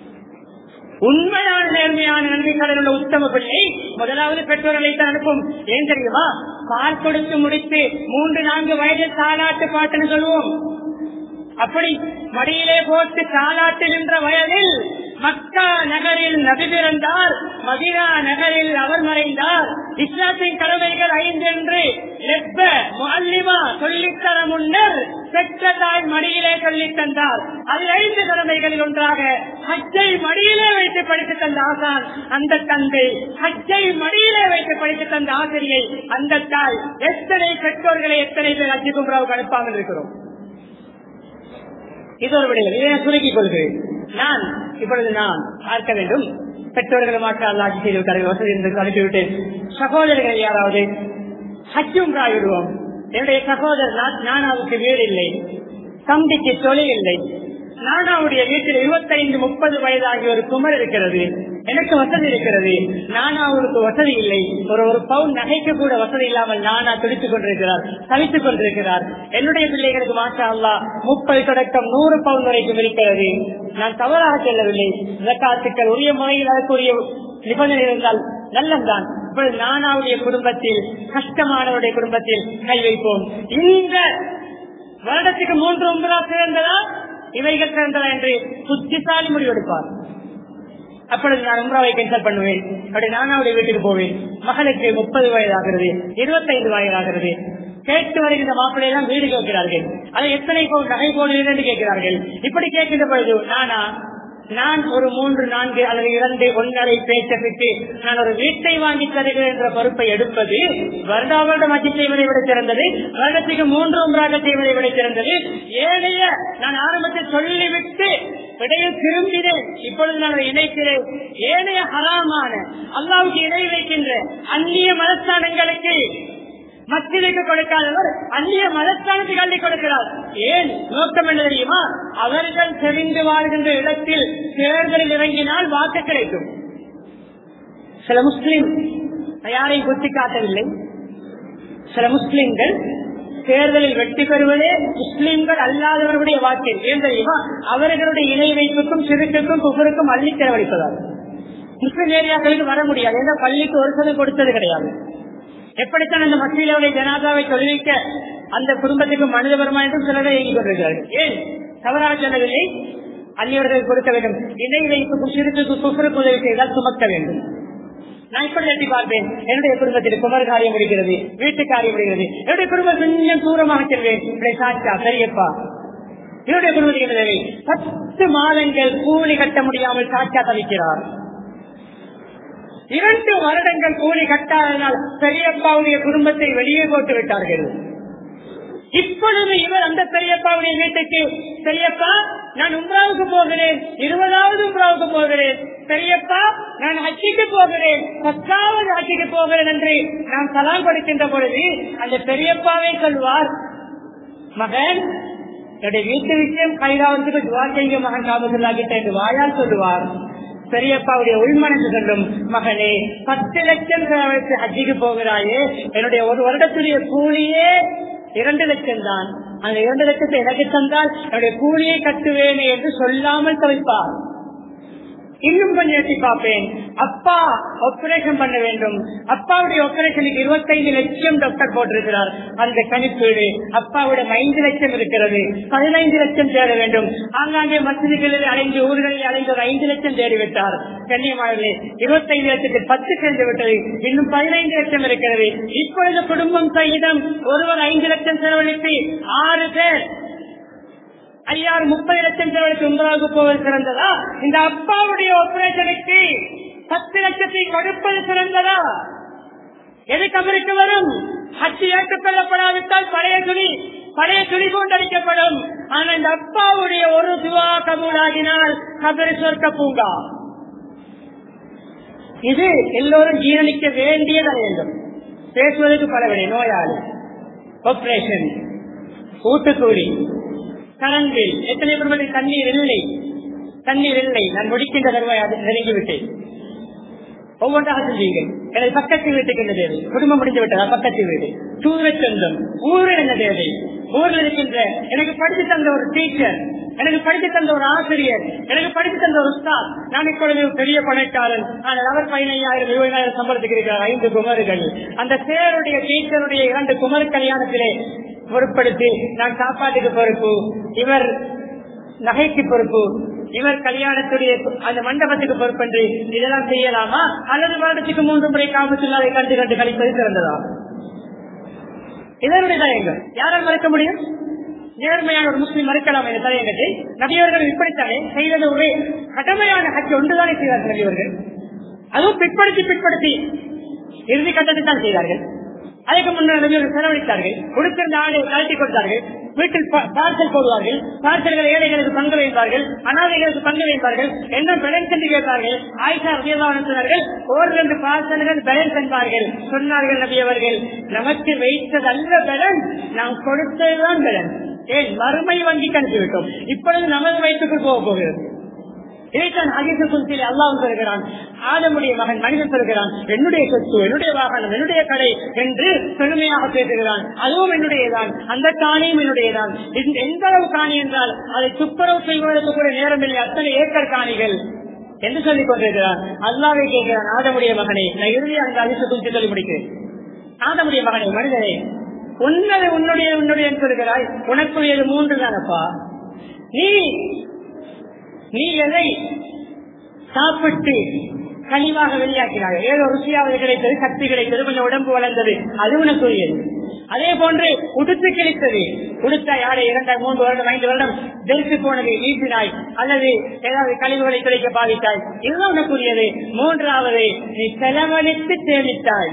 [SPEAKER 2] உண்மையான நேர்மையான நன்மைக்காரர் உள்ள உத்தம பிள்ளை முதலாவது பெற்றோர்களை தான் அனுப்பும் ஏன் தெரியுமா பால் கொடுத்து முடித்து மூன்று நான்கு வயது தாலாட்டு பாட்டுன்னு சொல்லுவோம் அப்படி மடியிலே போட்டு தாலாட்டுகின்ற வயதில் மக்கா நகரில் நபி பிறந்தார் மதினா நகரில் அவர் மறைந்தார் இஸ்லாத்தின் கடமைகள் ஐந்து என்று லெப்ப முல்லிமா சொல்லித்தர முன்னர் பெற்ற தாய் மடியிலே சொல்லித் தந்தார் அதில் ஐந்து கடமைகளில் ஒன்றாக ஹஜ்ஜை மடியிலே வைத்து படித்து தந்த ஆசான் அந்த தந்தை ஹஜ்ஜை மடியிலே வைத்து படித்து தந்த ஆசிரியை அந்த தாய் எத்தனை பெற்றோர்களை எத்தனை பேர் ஹஜ்ஜி கும்ராவுக்கு அனுப்பாமல் இருக்கிறோம் இது ஒரு விடைகள் இதை நான் சுருக்கிக் கொள்கிறேன் நான் இப்பொழுது நான் பார்க்க வேண்டும் பெற்றோர்களை மாற்ற அல்லாட்சி செய்து விட்டார்கள் வசதி என்று அனுப்பிவிட்டேன் சகோதரர்கள் யாராவது ஹஜ்ஜும் விடுவோம் என்னுடைய சகோதரர் நானாவுக்கு வீடு இல்லை தம்பிக்கு தொழில் இல்லை நானாவுடைய வீட்டில் இருபத்தைந்து முப்பது வயதாகிய ஒரு குமர் இருக்கிறது எனக்கு வசதி இருக்கிறது நானாவுக்கு வசதி இல்லை ஒரு ஒரு பவுன் நகைக்கு கூட வசதி இல்லாமல் நானா துடித்துக் கொண்டிருக்கிறார் தவித்துக் கொண்டிருக்கிறார் என்னுடைய பிள்ளைகளுக்கு மாற்ற அல்லா முப்பது தொடக்கம் நூறு பவுன் வரைக்கும் இருக்கிறது நான் தவறாக செல்லவில்லை விளக்காத்துக்கள் உரிய முறையில் அதற்குரிய நிபந்தனை இருந்தால் நல்லதுதான் இப்பொழுது நானாவுடைய குடும்பத்தில் கஷ்டமானவருடைய குடும்பத்தில் கை வைப்போம் இந்த வருடத்துக்கு மூன்று ஒன்பதா சேர்ந்ததா இவைகள் சிறந்ததா என்று புத்திசாலி முடிவெடுப்பார் அப்பொழுது நான் உம்ராவை கேன்சல் பண்ணுவேன் அப்படி நானாவுடைய வீட்டுக்கு போவேன் மகளுக்கு முப்பது வயதாகிறது இருபத்தைந்து வயதாகிறது கேட்டு வருகின்ற மாப்பிள்ளை எல்லாம் வீடு கேட்கிறார்கள் அதை எத்தனை பவுன் நகை போடுவீர்கள் என்று கேட்கிறார்கள் இப்படி கேட்கின்ற பொழுது நானா நான் ஒரு மூன்று நான்கு அல்லது இரண்டு ஒன்றரை பேச்சத்துக்கு நான் ஒரு வீட்டை வாங்கி தருகிறேன் என்ற பொறுப்பை எடுப்பது வருடா வருடம் அச்சு செய்வதை விட சிறந்தது வருடத்துக்கு மூன்று ஒன்றாக செய்வதை விட சிறந்தது ஏழைய நான் ஆரம்பத்தில் சொல்லிவிட்டு இடையில் திரும்பினேன் இப்பொழுது நான் இணைக்கிறேன் ஏனைய ஹராமான அல்லாவுக்கு இணை வைக்கின்ற அந்நிய மதஸ்தானங்களுக்கு மத்திற்கு கொடுக்காதவர் அந்நிய மதஸ்தானத்துக்கு அள்ளி கொடுக்கிறார் ஏன் நோக்கம் என்ன தெரியுமா அவர்கள் தெரிந்து வாழ்கின்ற இடத்தில் தேர்தலில் இறங்கினால் வாக்கு கிடைக்கும் சில முஸ்லிம் யாரையும் குத்தி காட்டவில்லை சில முஸ்லிம்கள் தேர்தலில் வெற்றி பெறுவதே முஸ்லிம்கள் அல்லாதவர்களுடைய வாக்கில் ஏன் தெரியுமா அவர்களுடைய இணை வைப்புக்கும் சிறுக்குக்கும் குபருக்கும் அள்ளி செலவழிப்பதால் முஸ்லிம் ஏரியாக்களுக்கு வர முடியாது ஏன்னா பள்ளிக்கு ஒரு சதம் கொடுத்தது கிடையாது எப்படித்தான் அந்த மசீலாவுடைய ஜனாதாவை தொழிலிக்க அந்த குடும்பத்துக்கு மனிதபரமா என்றும் சிலரை இயங்கிக் கொண்டிருக்கிறார்கள் ஏன் தவறாக சொல்லவில்லை அந்நியவர்கள் கொடுக்க வேண்டும் இணை வைப்புக்கும் சிறுக்கு குஃபருக்கு உதவி செய்தால் சுமக்க வேண்டும் நான் இப்படி எட்டி பார்ப்பேன் என்னுடைய குடும்பத்தில் குமர் காரியம் முடிகிறது வீட்டு காரியம் முடிகிறது என்னுடைய குடும்பம் கொஞ்சம் தூரமாக செல்வேன் இப்படி சாச்சா சரியப்பா என்னுடைய குடும்பத்துக்கு என்ன தேவை பத்து மாதங்கள் கூலி கட்ட முடியாமல் சாச்சா தவிக்கிறார் இரண்டு வருடங்கள் கூலி கட்டாதனால் பெரியப்பாவுடைய குடும்பத்தை வெளியே போட்டு விட்டார்கள் இப்பொழுது இவர் அந்த பெரியப்பாவுடைய வீட்டுக்கு பெரியப்பா நான் உம்ராவுக்கு போகிறேன் இருபதாவது உம்ராவுக்கு போகிறேன் பெரியப்பா நான் ஹஜ்ஜிக்கு போகிறேன் பத்தாவது ஹஜ்ஜிக்கு போகிறேன் என்று நான் சலாம் கொடுக்கின்ற பொழுது அந்த பெரியப்பாவே சொல்வார் மகன் என்னுடைய வீட்டு விஷயம் கைலாவதுக்கு துவா செய்ய மகன் காபத்துள்ளாகிட்ட என்று வாயால் சொல்லுவார் பெரியப்பாவுடைய உள்மனசு சொல்லும் மகனே பத்து லட்சம் செலவழித்து ஹஜ்ஜிக்கு போகிறாயே என்னுடைய ஒரு வருடத்துடைய கூலியே இரண்டு லட்சம் தான் அந்த இரண்டு லட்சத்தை எனக்கு தந்தால் என்னுடைய கூலியை கட்டுவேன் என்று சொல்லாமல் தவிப்பார் இன்னும் கொஞ்சம் எட்டி பார்ப்பேன் அப்பா ஆபரேஷன் பண்ண வேண்டும் அப்பாவுடைய ஆபரேஷனுக்கு இருபத்தைந்து லட்சம் டாக்டர் போட்டிருக்கிறார் அந்த கணிப்பீடு அப்பாவுடைய ஐந்து லட்சம் இருக்கிறது பதினைந்து லட்சம் தேட வேண்டும் ஆங்காங்கே மசிதிகளில் அலைந்து ஊர்களில் அலைந்து ஒரு ஐந்து லட்சம் தேடிவிட்டார் கண்ணியமானே இருபத்தைந்து லட்சத்தில் பத்து சென்று விட்டது இன்னும் பதினைந்து லட்சம் இருக்கிறது இப்பொழுது குடும்பம் சகிதம் ஒருவர் ஐந்து லட்சம் செலவழித்து ஆறு பேர் ஐயாறு முப்பது லட்சம் செலவழித்து உங்களாக போவது சிறந்ததா இந்த அப்பாவுடைய ஆபரேஷனுக்கு பத்து லட்சத்தை கொடுப்பது சிறந்ததா எது கபருக்கு வரும் ஹச்சு ஏற்றுக்கொள்ளப்படாவிட்டால் பழைய துணி பழைய துணி கொண்டடிக்கப்படும் ஆனா இந்த அப்பாவுடைய ஒரு துவா கபூலாகினால் கபரு சொர்க்க பூங்கா இது எல்லோரும் ஜீரணிக்க வேண்டியதா வேண்டும் பேசுவதற்கு பலவில்லை நோயாளி ஆபரேஷன் கூட்டுக்கூலி கரண்டில் எத்தனை பேர் தண்ணீர் இல்லை தண்ணீர் இல்லை நான் முடிக்கின்ற தருவாய் அது நெருங்கிவிட்டேன் ஒவ்வொன்றாக செஞ்சீங்கள் எனது பக்கத்து வீட்டுக்கு என்ன தேவை குடும்பம் முடிந்து விட்டதா பக்கத்து வீடு தூர சொந்தம் ஊரில் என்ன தேவை ஊரில் இருக்கின்ற எனக்கு படித்து தந்த ஒரு டீச்சர் எனக்கு படித்து தந்த ஒரு ஆசிரியர் எனக்கு படித்து தந்த ஒரு ஸ்டாஃப் நான் இப்பொழுது ஒரு பெரிய பணக்காரன் ஆனால் அவர் பதினையாயிரம் இருபதாயிரம் சம்பளத்துக்கு இருக்கிறார் ஐந்து குமர்கள் அந்த சேருடைய டீச்சருடைய இரண்டு குமர் கல்யாணத்திலே பொருட்படுத்தி நான் சாப்பாட்டுக்கு பொறுப்பு இவர் நகைக்கு பொறுப்பு இவர் கல்யாணத்துடைய அந்த மண்டபத்துக்கு பொறுப்பென்று இதெல்லாம் செய்யலாமா அல்லது வருடத்துக்கு மூன்று முறை காமத்துள்ளாரை கண்டு கண்டு கழிப்பது சிறந்ததா இதனுடைய தலையங்கள் யாரால் மறைக்க முடியும் நேர்மையான ஒரு முஸ்லீம் மறுக்கலாம் என்ற தலையங்கத்தை நபியவர்கள் இப்படித்தானே செய்தது ஒரே கடமையான ஹஜ் ஒன்றுதானே செய்தார்கள் நபியவர்கள் அதுவும் பிற்படுத்தி பிற்படுத்தி இறுதி கட்டத்தில் தான் செய்தார்கள் அதுக்கு முன்னர் நபியவர்கள் செலவழித்தார்கள் கொடுத்திருந்த ஆடை கழட்டி கொடுத்தார்கள் வீட்டில் பார்சல் போடுவார்கள் பார்சல்கள் ஏழைகளுக்கு பங்கு வைப்பார்கள் அனாதைகளுக்கு பங்கு வைப்பார்கள் என்ன பேலன்ஸ் என்று கேட்பார்கள் ஆயிஷா ரபியல்லாஹு சொன்னார்கள் ஒரு ரெண்டு பார்சல்கள் பேலன்ஸ் என்பார்கள் சொன்னார்கள் நபி அவர்கள் நமக்கு வைத்தது அல்ல பேலன்ஸ் நாம் கொடுத்ததுதான் பேலன்ஸ் ஏன் மறுமை வங்கிக்கு அனுப்பிவிட்டோம் இப்பொழுது நமது வயிற்றுக்குள் போக போகிறது இதைத்தான் அகிச குலத்தில் அல்லாவும் சொல்கிறான் ஆதமுடைய மகன் மனிதன் சொல்கிறான் என்னுடைய சொத்து என்னுடைய வாகனம் என்னுடைய கடை என்று பெருமையாக பேசுகிறான் அதுவும் என்னுடையதான் அந்த காணியும் என்னுடையதான் இந்த- எந்த அளவு காணி என்றால் அதை துப்புரவு செய்வதற்கு கூட நேரமில்லை அத்தனை ஏக்கர் காணிகள் என்று சொல்லிக் கொண்டிருக்கிறான் அல்லாவை கேட்கிறான் ஆதமுடைய மகனை நான் இறுதியாக அந்த அகிச குலத்தை சொல்லி முடிக்கிறேன் ஆதமுடைய மகனை மனிதனே உன்னது உன்னுடைய உன்னுடைய என்று சொல்கிறாய் உனக்குரியது மூன்று தானப்பா நீ நீ எதை சாப்பிட்டு கனிவாக வெளியாக்கினாய் ஏதோ ருசியாவது கிடைத்தது சக்தி கிடைத்தது கொஞ்சம் உடம்பு வளர்ந்தது அது உனக்குரியது அதே போன்று உடுத்து கிடைத்தது உடுத்த யாரை இரண்டாய் மூன்று வருடம் ஐந்து வருடம் வெறுத்து போனது நீட்டினாய் அல்லது ஏதாவது கழிவுகளை கிடைக்க பாவித்தாய் இதுதான் உனக்குரியது மூன்றாவது நீ செலவழித்து சேமித்தாய்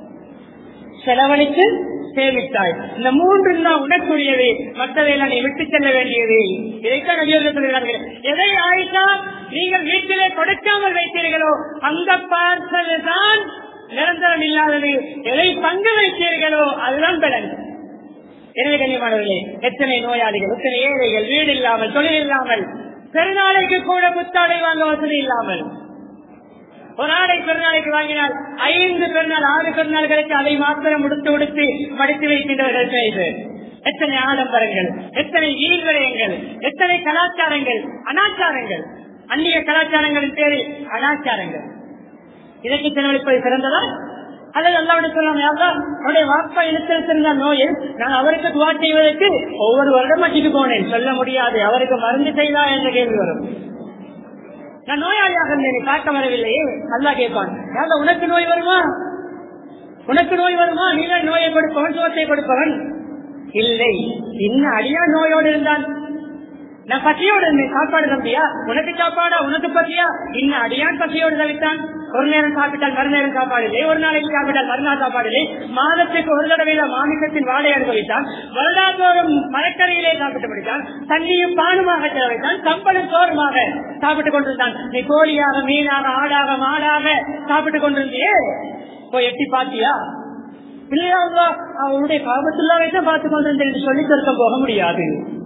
[SPEAKER 2] செலவழித்து சேமித்தாய் இந்த மூன்று தான் உனக்குரியது மற்றதையெல்லாம் நீ விட்டு செல்ல வேண்டியது இதைத்தான் நபியர்கள் சொல்கிறார்கள் எதை ஆயிட்டா நீங்கள் வீட்டிலே கொடுக்காமல் வைத்தீர்களோ அந்த பார்சல் தான் நிரந்தரம் இல்லாதது எதை பங்கு வைத்தீர்களோ அதுதான் பலன் எனவே கண்ணியமானவர்களே எத்தனை நோயாளிகள் எத்தனை ஏழைகள் வீடு இல்லாமல் தொழில் இல்லாமல் பெருநாளைக்கு கூட புத்தாடை வாங்க வசதி இல்லாமல் ஒரு ஆடை பெருநாளைக்கு வாங்கினால் ஐந்து பெருநாள் ஆறு பெருநாள்களுக்கு அதை மாத்திரம் உடுத்து உடுத்து மடித்து வைக்கின்றவர்கள் செய்து எத்தனை ஆடம்பரங்கள் எத்தனை ஈழ்விடயங்கள் எத்தனை கலாச்சாரங்கள் அனாச்சாரங்கள் அந்நிய கலாச்சாரங்களின் பேரில் அனாச்சாரங்கள் இதற்கு செலவழிப்பது சிறந்ததா அல்லது அல்லாவுடைய சொல்லலாம் அவருடைய வாப்பா இழுத்திருந்த நோயில் நான் அவருக்கு துவா செய்வதற்கு ஒவ்வொரு வருடம் அடிக்கு போனேன் சொல்ல முடியாது அவருக்கு மருந்து செய்தா என்ற கேள்வி வரும் நான் நோயாளியாக இருந்தேன் காட்ட வரவில்லையே அல்லா கேட்பான் யாரா உனக்கு நோய் வருமா உனக்கு நோய் வருமா நீதான் நோயை கொடுப்பவன் சுகத்தை கொடுப்பவன் இல்லை இன்னும் அடியா நோயோடு இருந்தான் நான் பசியோடு இருந்தேன் சாப்பாடு தம்பியா உனக்கு சாப்பாடா உனக்கு பசியா இன்னும் அடியான் பசியோடு தவித்தான் ஒரு நேரம் சாப்பிட்டால் மறுநேரம் சாப்பாடு இல்லை ஒரு நாளைக்கு சாப்பிட்டால் மறுநாள் சாப்பாடு இல்லை மாதத்துக்கு ஒரு தடவையில மாமிசத்தின் வாடகை அனுபவித்தான் வருடாந்தோறும் மரக்கரையிலே சாப்பிட்டு முடித்தான் தண்ணியும் பானுமாக செலவழித்தான் சம்பளம் சோறுமாக சாப்பிட்டுக் கொண்டிருந்தான் நீ கோழியாக மீனாக ஆடாக மாடாக சாப்பிட்டுக் கொண்டிருந்தியே போய் எட்டி பாத்தியா இல்லையா அல்லாஹ், அவருடைய காபத்துள்ளாவை தான் பார்த்துக் கொண்டிருந்தேன் என்று சொல்லி தருக்க போக முடியாது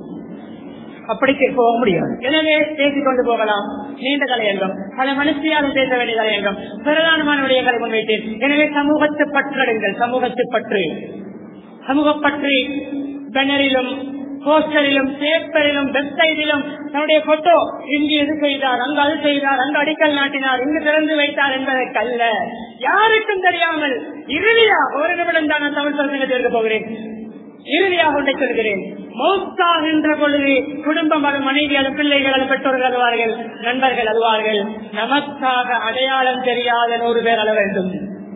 [SPEAKER 2] அப்படி போக முடியாது எனவே பேசிக் கொண்டு போகலாம் நீண்ட தலையங்கம் பல மனுஷியாலும் பேச வேண்டிய தலையங்கம் பிரதானமான விடயங்களை முன்வைத்தேன் எனவே சமூகத்து பற்றடுங்கள் சமூகத்து பற்று சமூகப்பற்று பேனரிலும் போஸ்டரிலும் பேப்பரிலும் வெப்சைட்டிலும் தன்னுடைய போட்டோ இங்கு எது செய்தார் அங்கு அது செய்தார் அங்கு அடிக்கல் நாட்டினார் இங்கு திறந்து வைத்தார் என்பதற்கல்ல யாருக்கும் தெரியாமல் இறுதியாக ஒரு நிமிடம் தான் நான் தமிழ் பிரசங்கத்தை எடுக்க போகிறேன் இறுதியாக ஒன்றை சொல்கிறேன் மௌத்தாகின்ற பொழுது குடும்பம் அது மனைவி அது பிள்ளைகள் அது பெற்றோர்கள் அழுவார்கள் நண்பர்கள் அழுவார்கள் நமக்காக அடையாளம் தெரியாத நூறு பேர் அழ வேண்டும்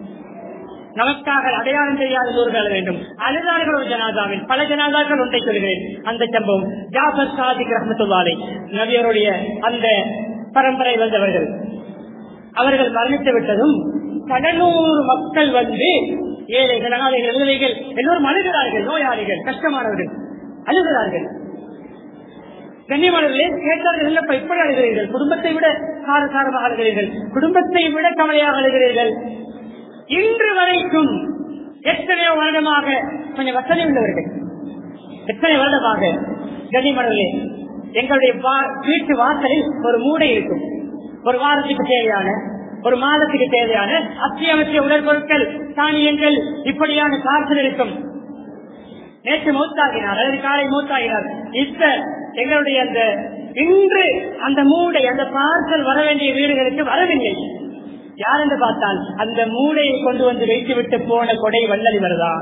[SPEAKER 2] நமக்காக அடையாளம் தெரியாத நூறு பேர் அழ வேண்டும் அழுதார்கள் ஒரு ஜனாதாவில் பல ஜனாதாக்கள் ஒன்றை சொல்கிறேன் அந்த சம்பவம் ஜாபர் சாதிக் ரஹமத்துல்லாலை நபியருடைய அந்த பரம்பரை வந்தவர்கள் அவர்கள் மரணித்து விட்டதும் கடலூர் மக்கள் வந்து ஏழைகள் அனாதைகள் விதவைகள் எல்லோரும் அழுகிறார்கள் நோயாளிகள் கஷ்டமானவர்கள் அழுகிறார்கள் கண்ணியமானவர்களே கேட்டார்கள் இல்லப்பா இப்படி அழுகிறீர்கள் குடும்பத்தை விட காரசாரமாக அழுகிறீர்கள் குடும்பத்தை விட கவலையாக அழுகிறீர்கள் இன்று வரைக்கும் எத்தனையோ வருடமாக கொஞ்சம் வசதி உள்ளவர்கள் எத்தனை வருடமாக கண்ணியமானவர்களே எங்களுடைய வா- வீட்டு வாசலில் ஒரு மூடை இருக்கும் ஒரு வாரத்துக்கு தேவையான ஒரு மாதத்துக்கு தேவையான அத்தியாவசிய உடற்பொருட்கள் தானியங்கள் இப்படியான பார்சல் இருக்கும் நேற்று மூத்தாகினார் அல்லது காலை மூத்தாகினார் இப்ப எங்களுடைய அந்த இன்று அந்த மூடை அந்த பார்சல் வர வேண்டிய வீடுகளுக்கு வரவில்லை யார் என்று பார்த்தால் அந்த மூடையை கொண்டு வந்து வைத்துவிட்டு போன கொடை வல்லல் இவர்தான்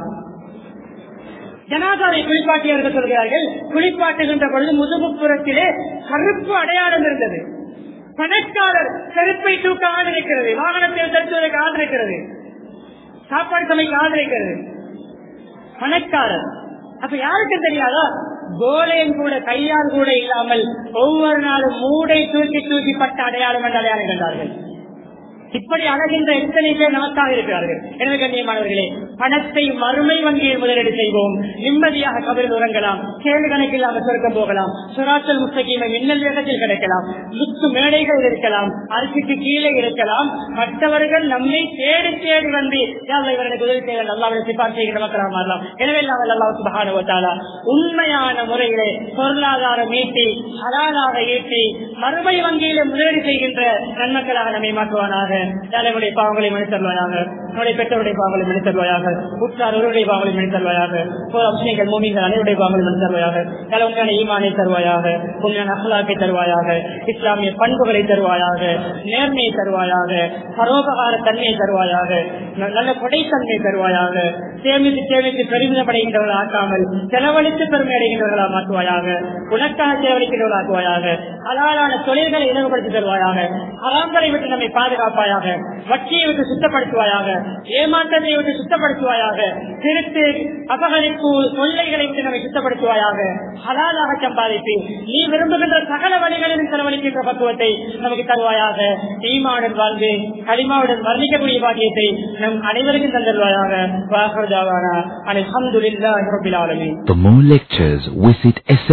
[SPEAKER 2] ஜனாதாவை குளிப்பாட்டியவர்கள் சொல்கிறார்கள் குளிப்பாட்டுகின்ற பொழுது முதுகுப்புறத்திலே கருப்பு அடையாளம் இருந்தது பணக்காரர் செருப்பை தூக்க ஆதரிக்கிறது வாகனத்தில் செலுத்துவதற்கு ஆதரிக்கிறது சாப்பாடு சமைக்க ஆதரிக்கிறது பணக்காரர் அப்ப யாருக்கும் தெரியாதா கோலையும் கூட கையால் கூட இல்லாமல் ஒவ்வொரு நாளும் மூடை தூக்கி தூக்கி பட்ட அடையாளம் என்று அடையாளம் கண்டார்கள் இப்படி அழகின்ற எத்தனை பேர் நமக்காக இருக்கிறார்கள் எனவே கண்ணியமானவர்களே பணத்தை மறுமை வங்கியில் முதலீடு செய்வோம் நிம்மதியாக கபரில் உறங்கலாம் கேள்வி கணக்கில்லாமல் சொர்க்கம் போகலாம் சுராச்சல் முஸ்தகீமை மின்னல் வேகத்தில் கிடைக்கலாம் முத்து மேடைகள் இருக்கலாம் அரிசிக்கு கீழே இருக்கலாம் மற்றவர்கள் நம்மை தேடி தேடி வந்து யாவை இவர்களுக்கு உதவி செய்ய அல்லாவிட சிபார் செய்கிற மக்களாக மாறலாம் எனவே நாங்கள் அல்லாஹ் சுபஹானஹு வ தஆலா உண்மையான முறையிலே பொருளாதாரம் ஈட்டி ஹலாலாக ஈட்டி மறுமை வங்கியிலே முதலீடு செய்கின்ற நன்மக்களாக நம்மை மாற்றுவானாக தலைவருடைய பாவங்களை மனிதர்வாயாக நம்முடைய பெற்றோருடைய பாவங்களை மனிதர்வாயாக உற்றார் ஒருவருடைய பாவங்களை மனிதர்வாயாக முஸ்லிம்கள் மூமிகள் அனைவருடைய பாவங்களை மனிதர்வாயாக தலை உண்மையான ஈமானை தருவாயாக உண்மையான அகலாக்கை தருவாயாக இஸ்லாமிய பண்புகளை தருவாயாக நேர்மையை தருவாயாக பரோபகார தன்மையை தருவாயாக ந- நல்ல கொடைத்தன்மை தருவாயாக சேமித்து சேமித்து பெருமிதமடைகின்றவர்கள் ஆக்காமல் செலவழித்து பெருமை அடைகின்றவர்களாக மாற்றுவாயாக உனக்காக செலவழிக்கின்றவர்கள் ஆக்குவாயாக அலாலான தொழில்களை இலவுபடுத்தி தருவாயாக அறாம்பரை விட்டு நம்மை பாதுகாப்பாயாக வட்டியை விட்டு சுத்தப்படுத்துவாயாக ஏமாற்றத்தை விட்டு சுத்தப்படுத்துவாயாக திருட்டு அபகரிப்பு கொள்ளைகளை விட்டு நம்மை சுத்தப்படுத்துவாயாக ஹலாலாக சம்பாதித்து நீ விரும்புகின்ற சகல வழிகளிலும் செலவழிக்கின்ற பக்குவத்தை நமக்கு தருவாயாக ஈமாவுடன் வாழ்ந்து களிமாவுடன் வர்ணிக்கக்கூடிய பாக்கியத்தை நம் அனைவருக்கும் தந்தருவாயாக வாகர்தாவான அலமதுல்லா ரபில் ஆலமீன்
[SPEAKER 3] For more lectures, visit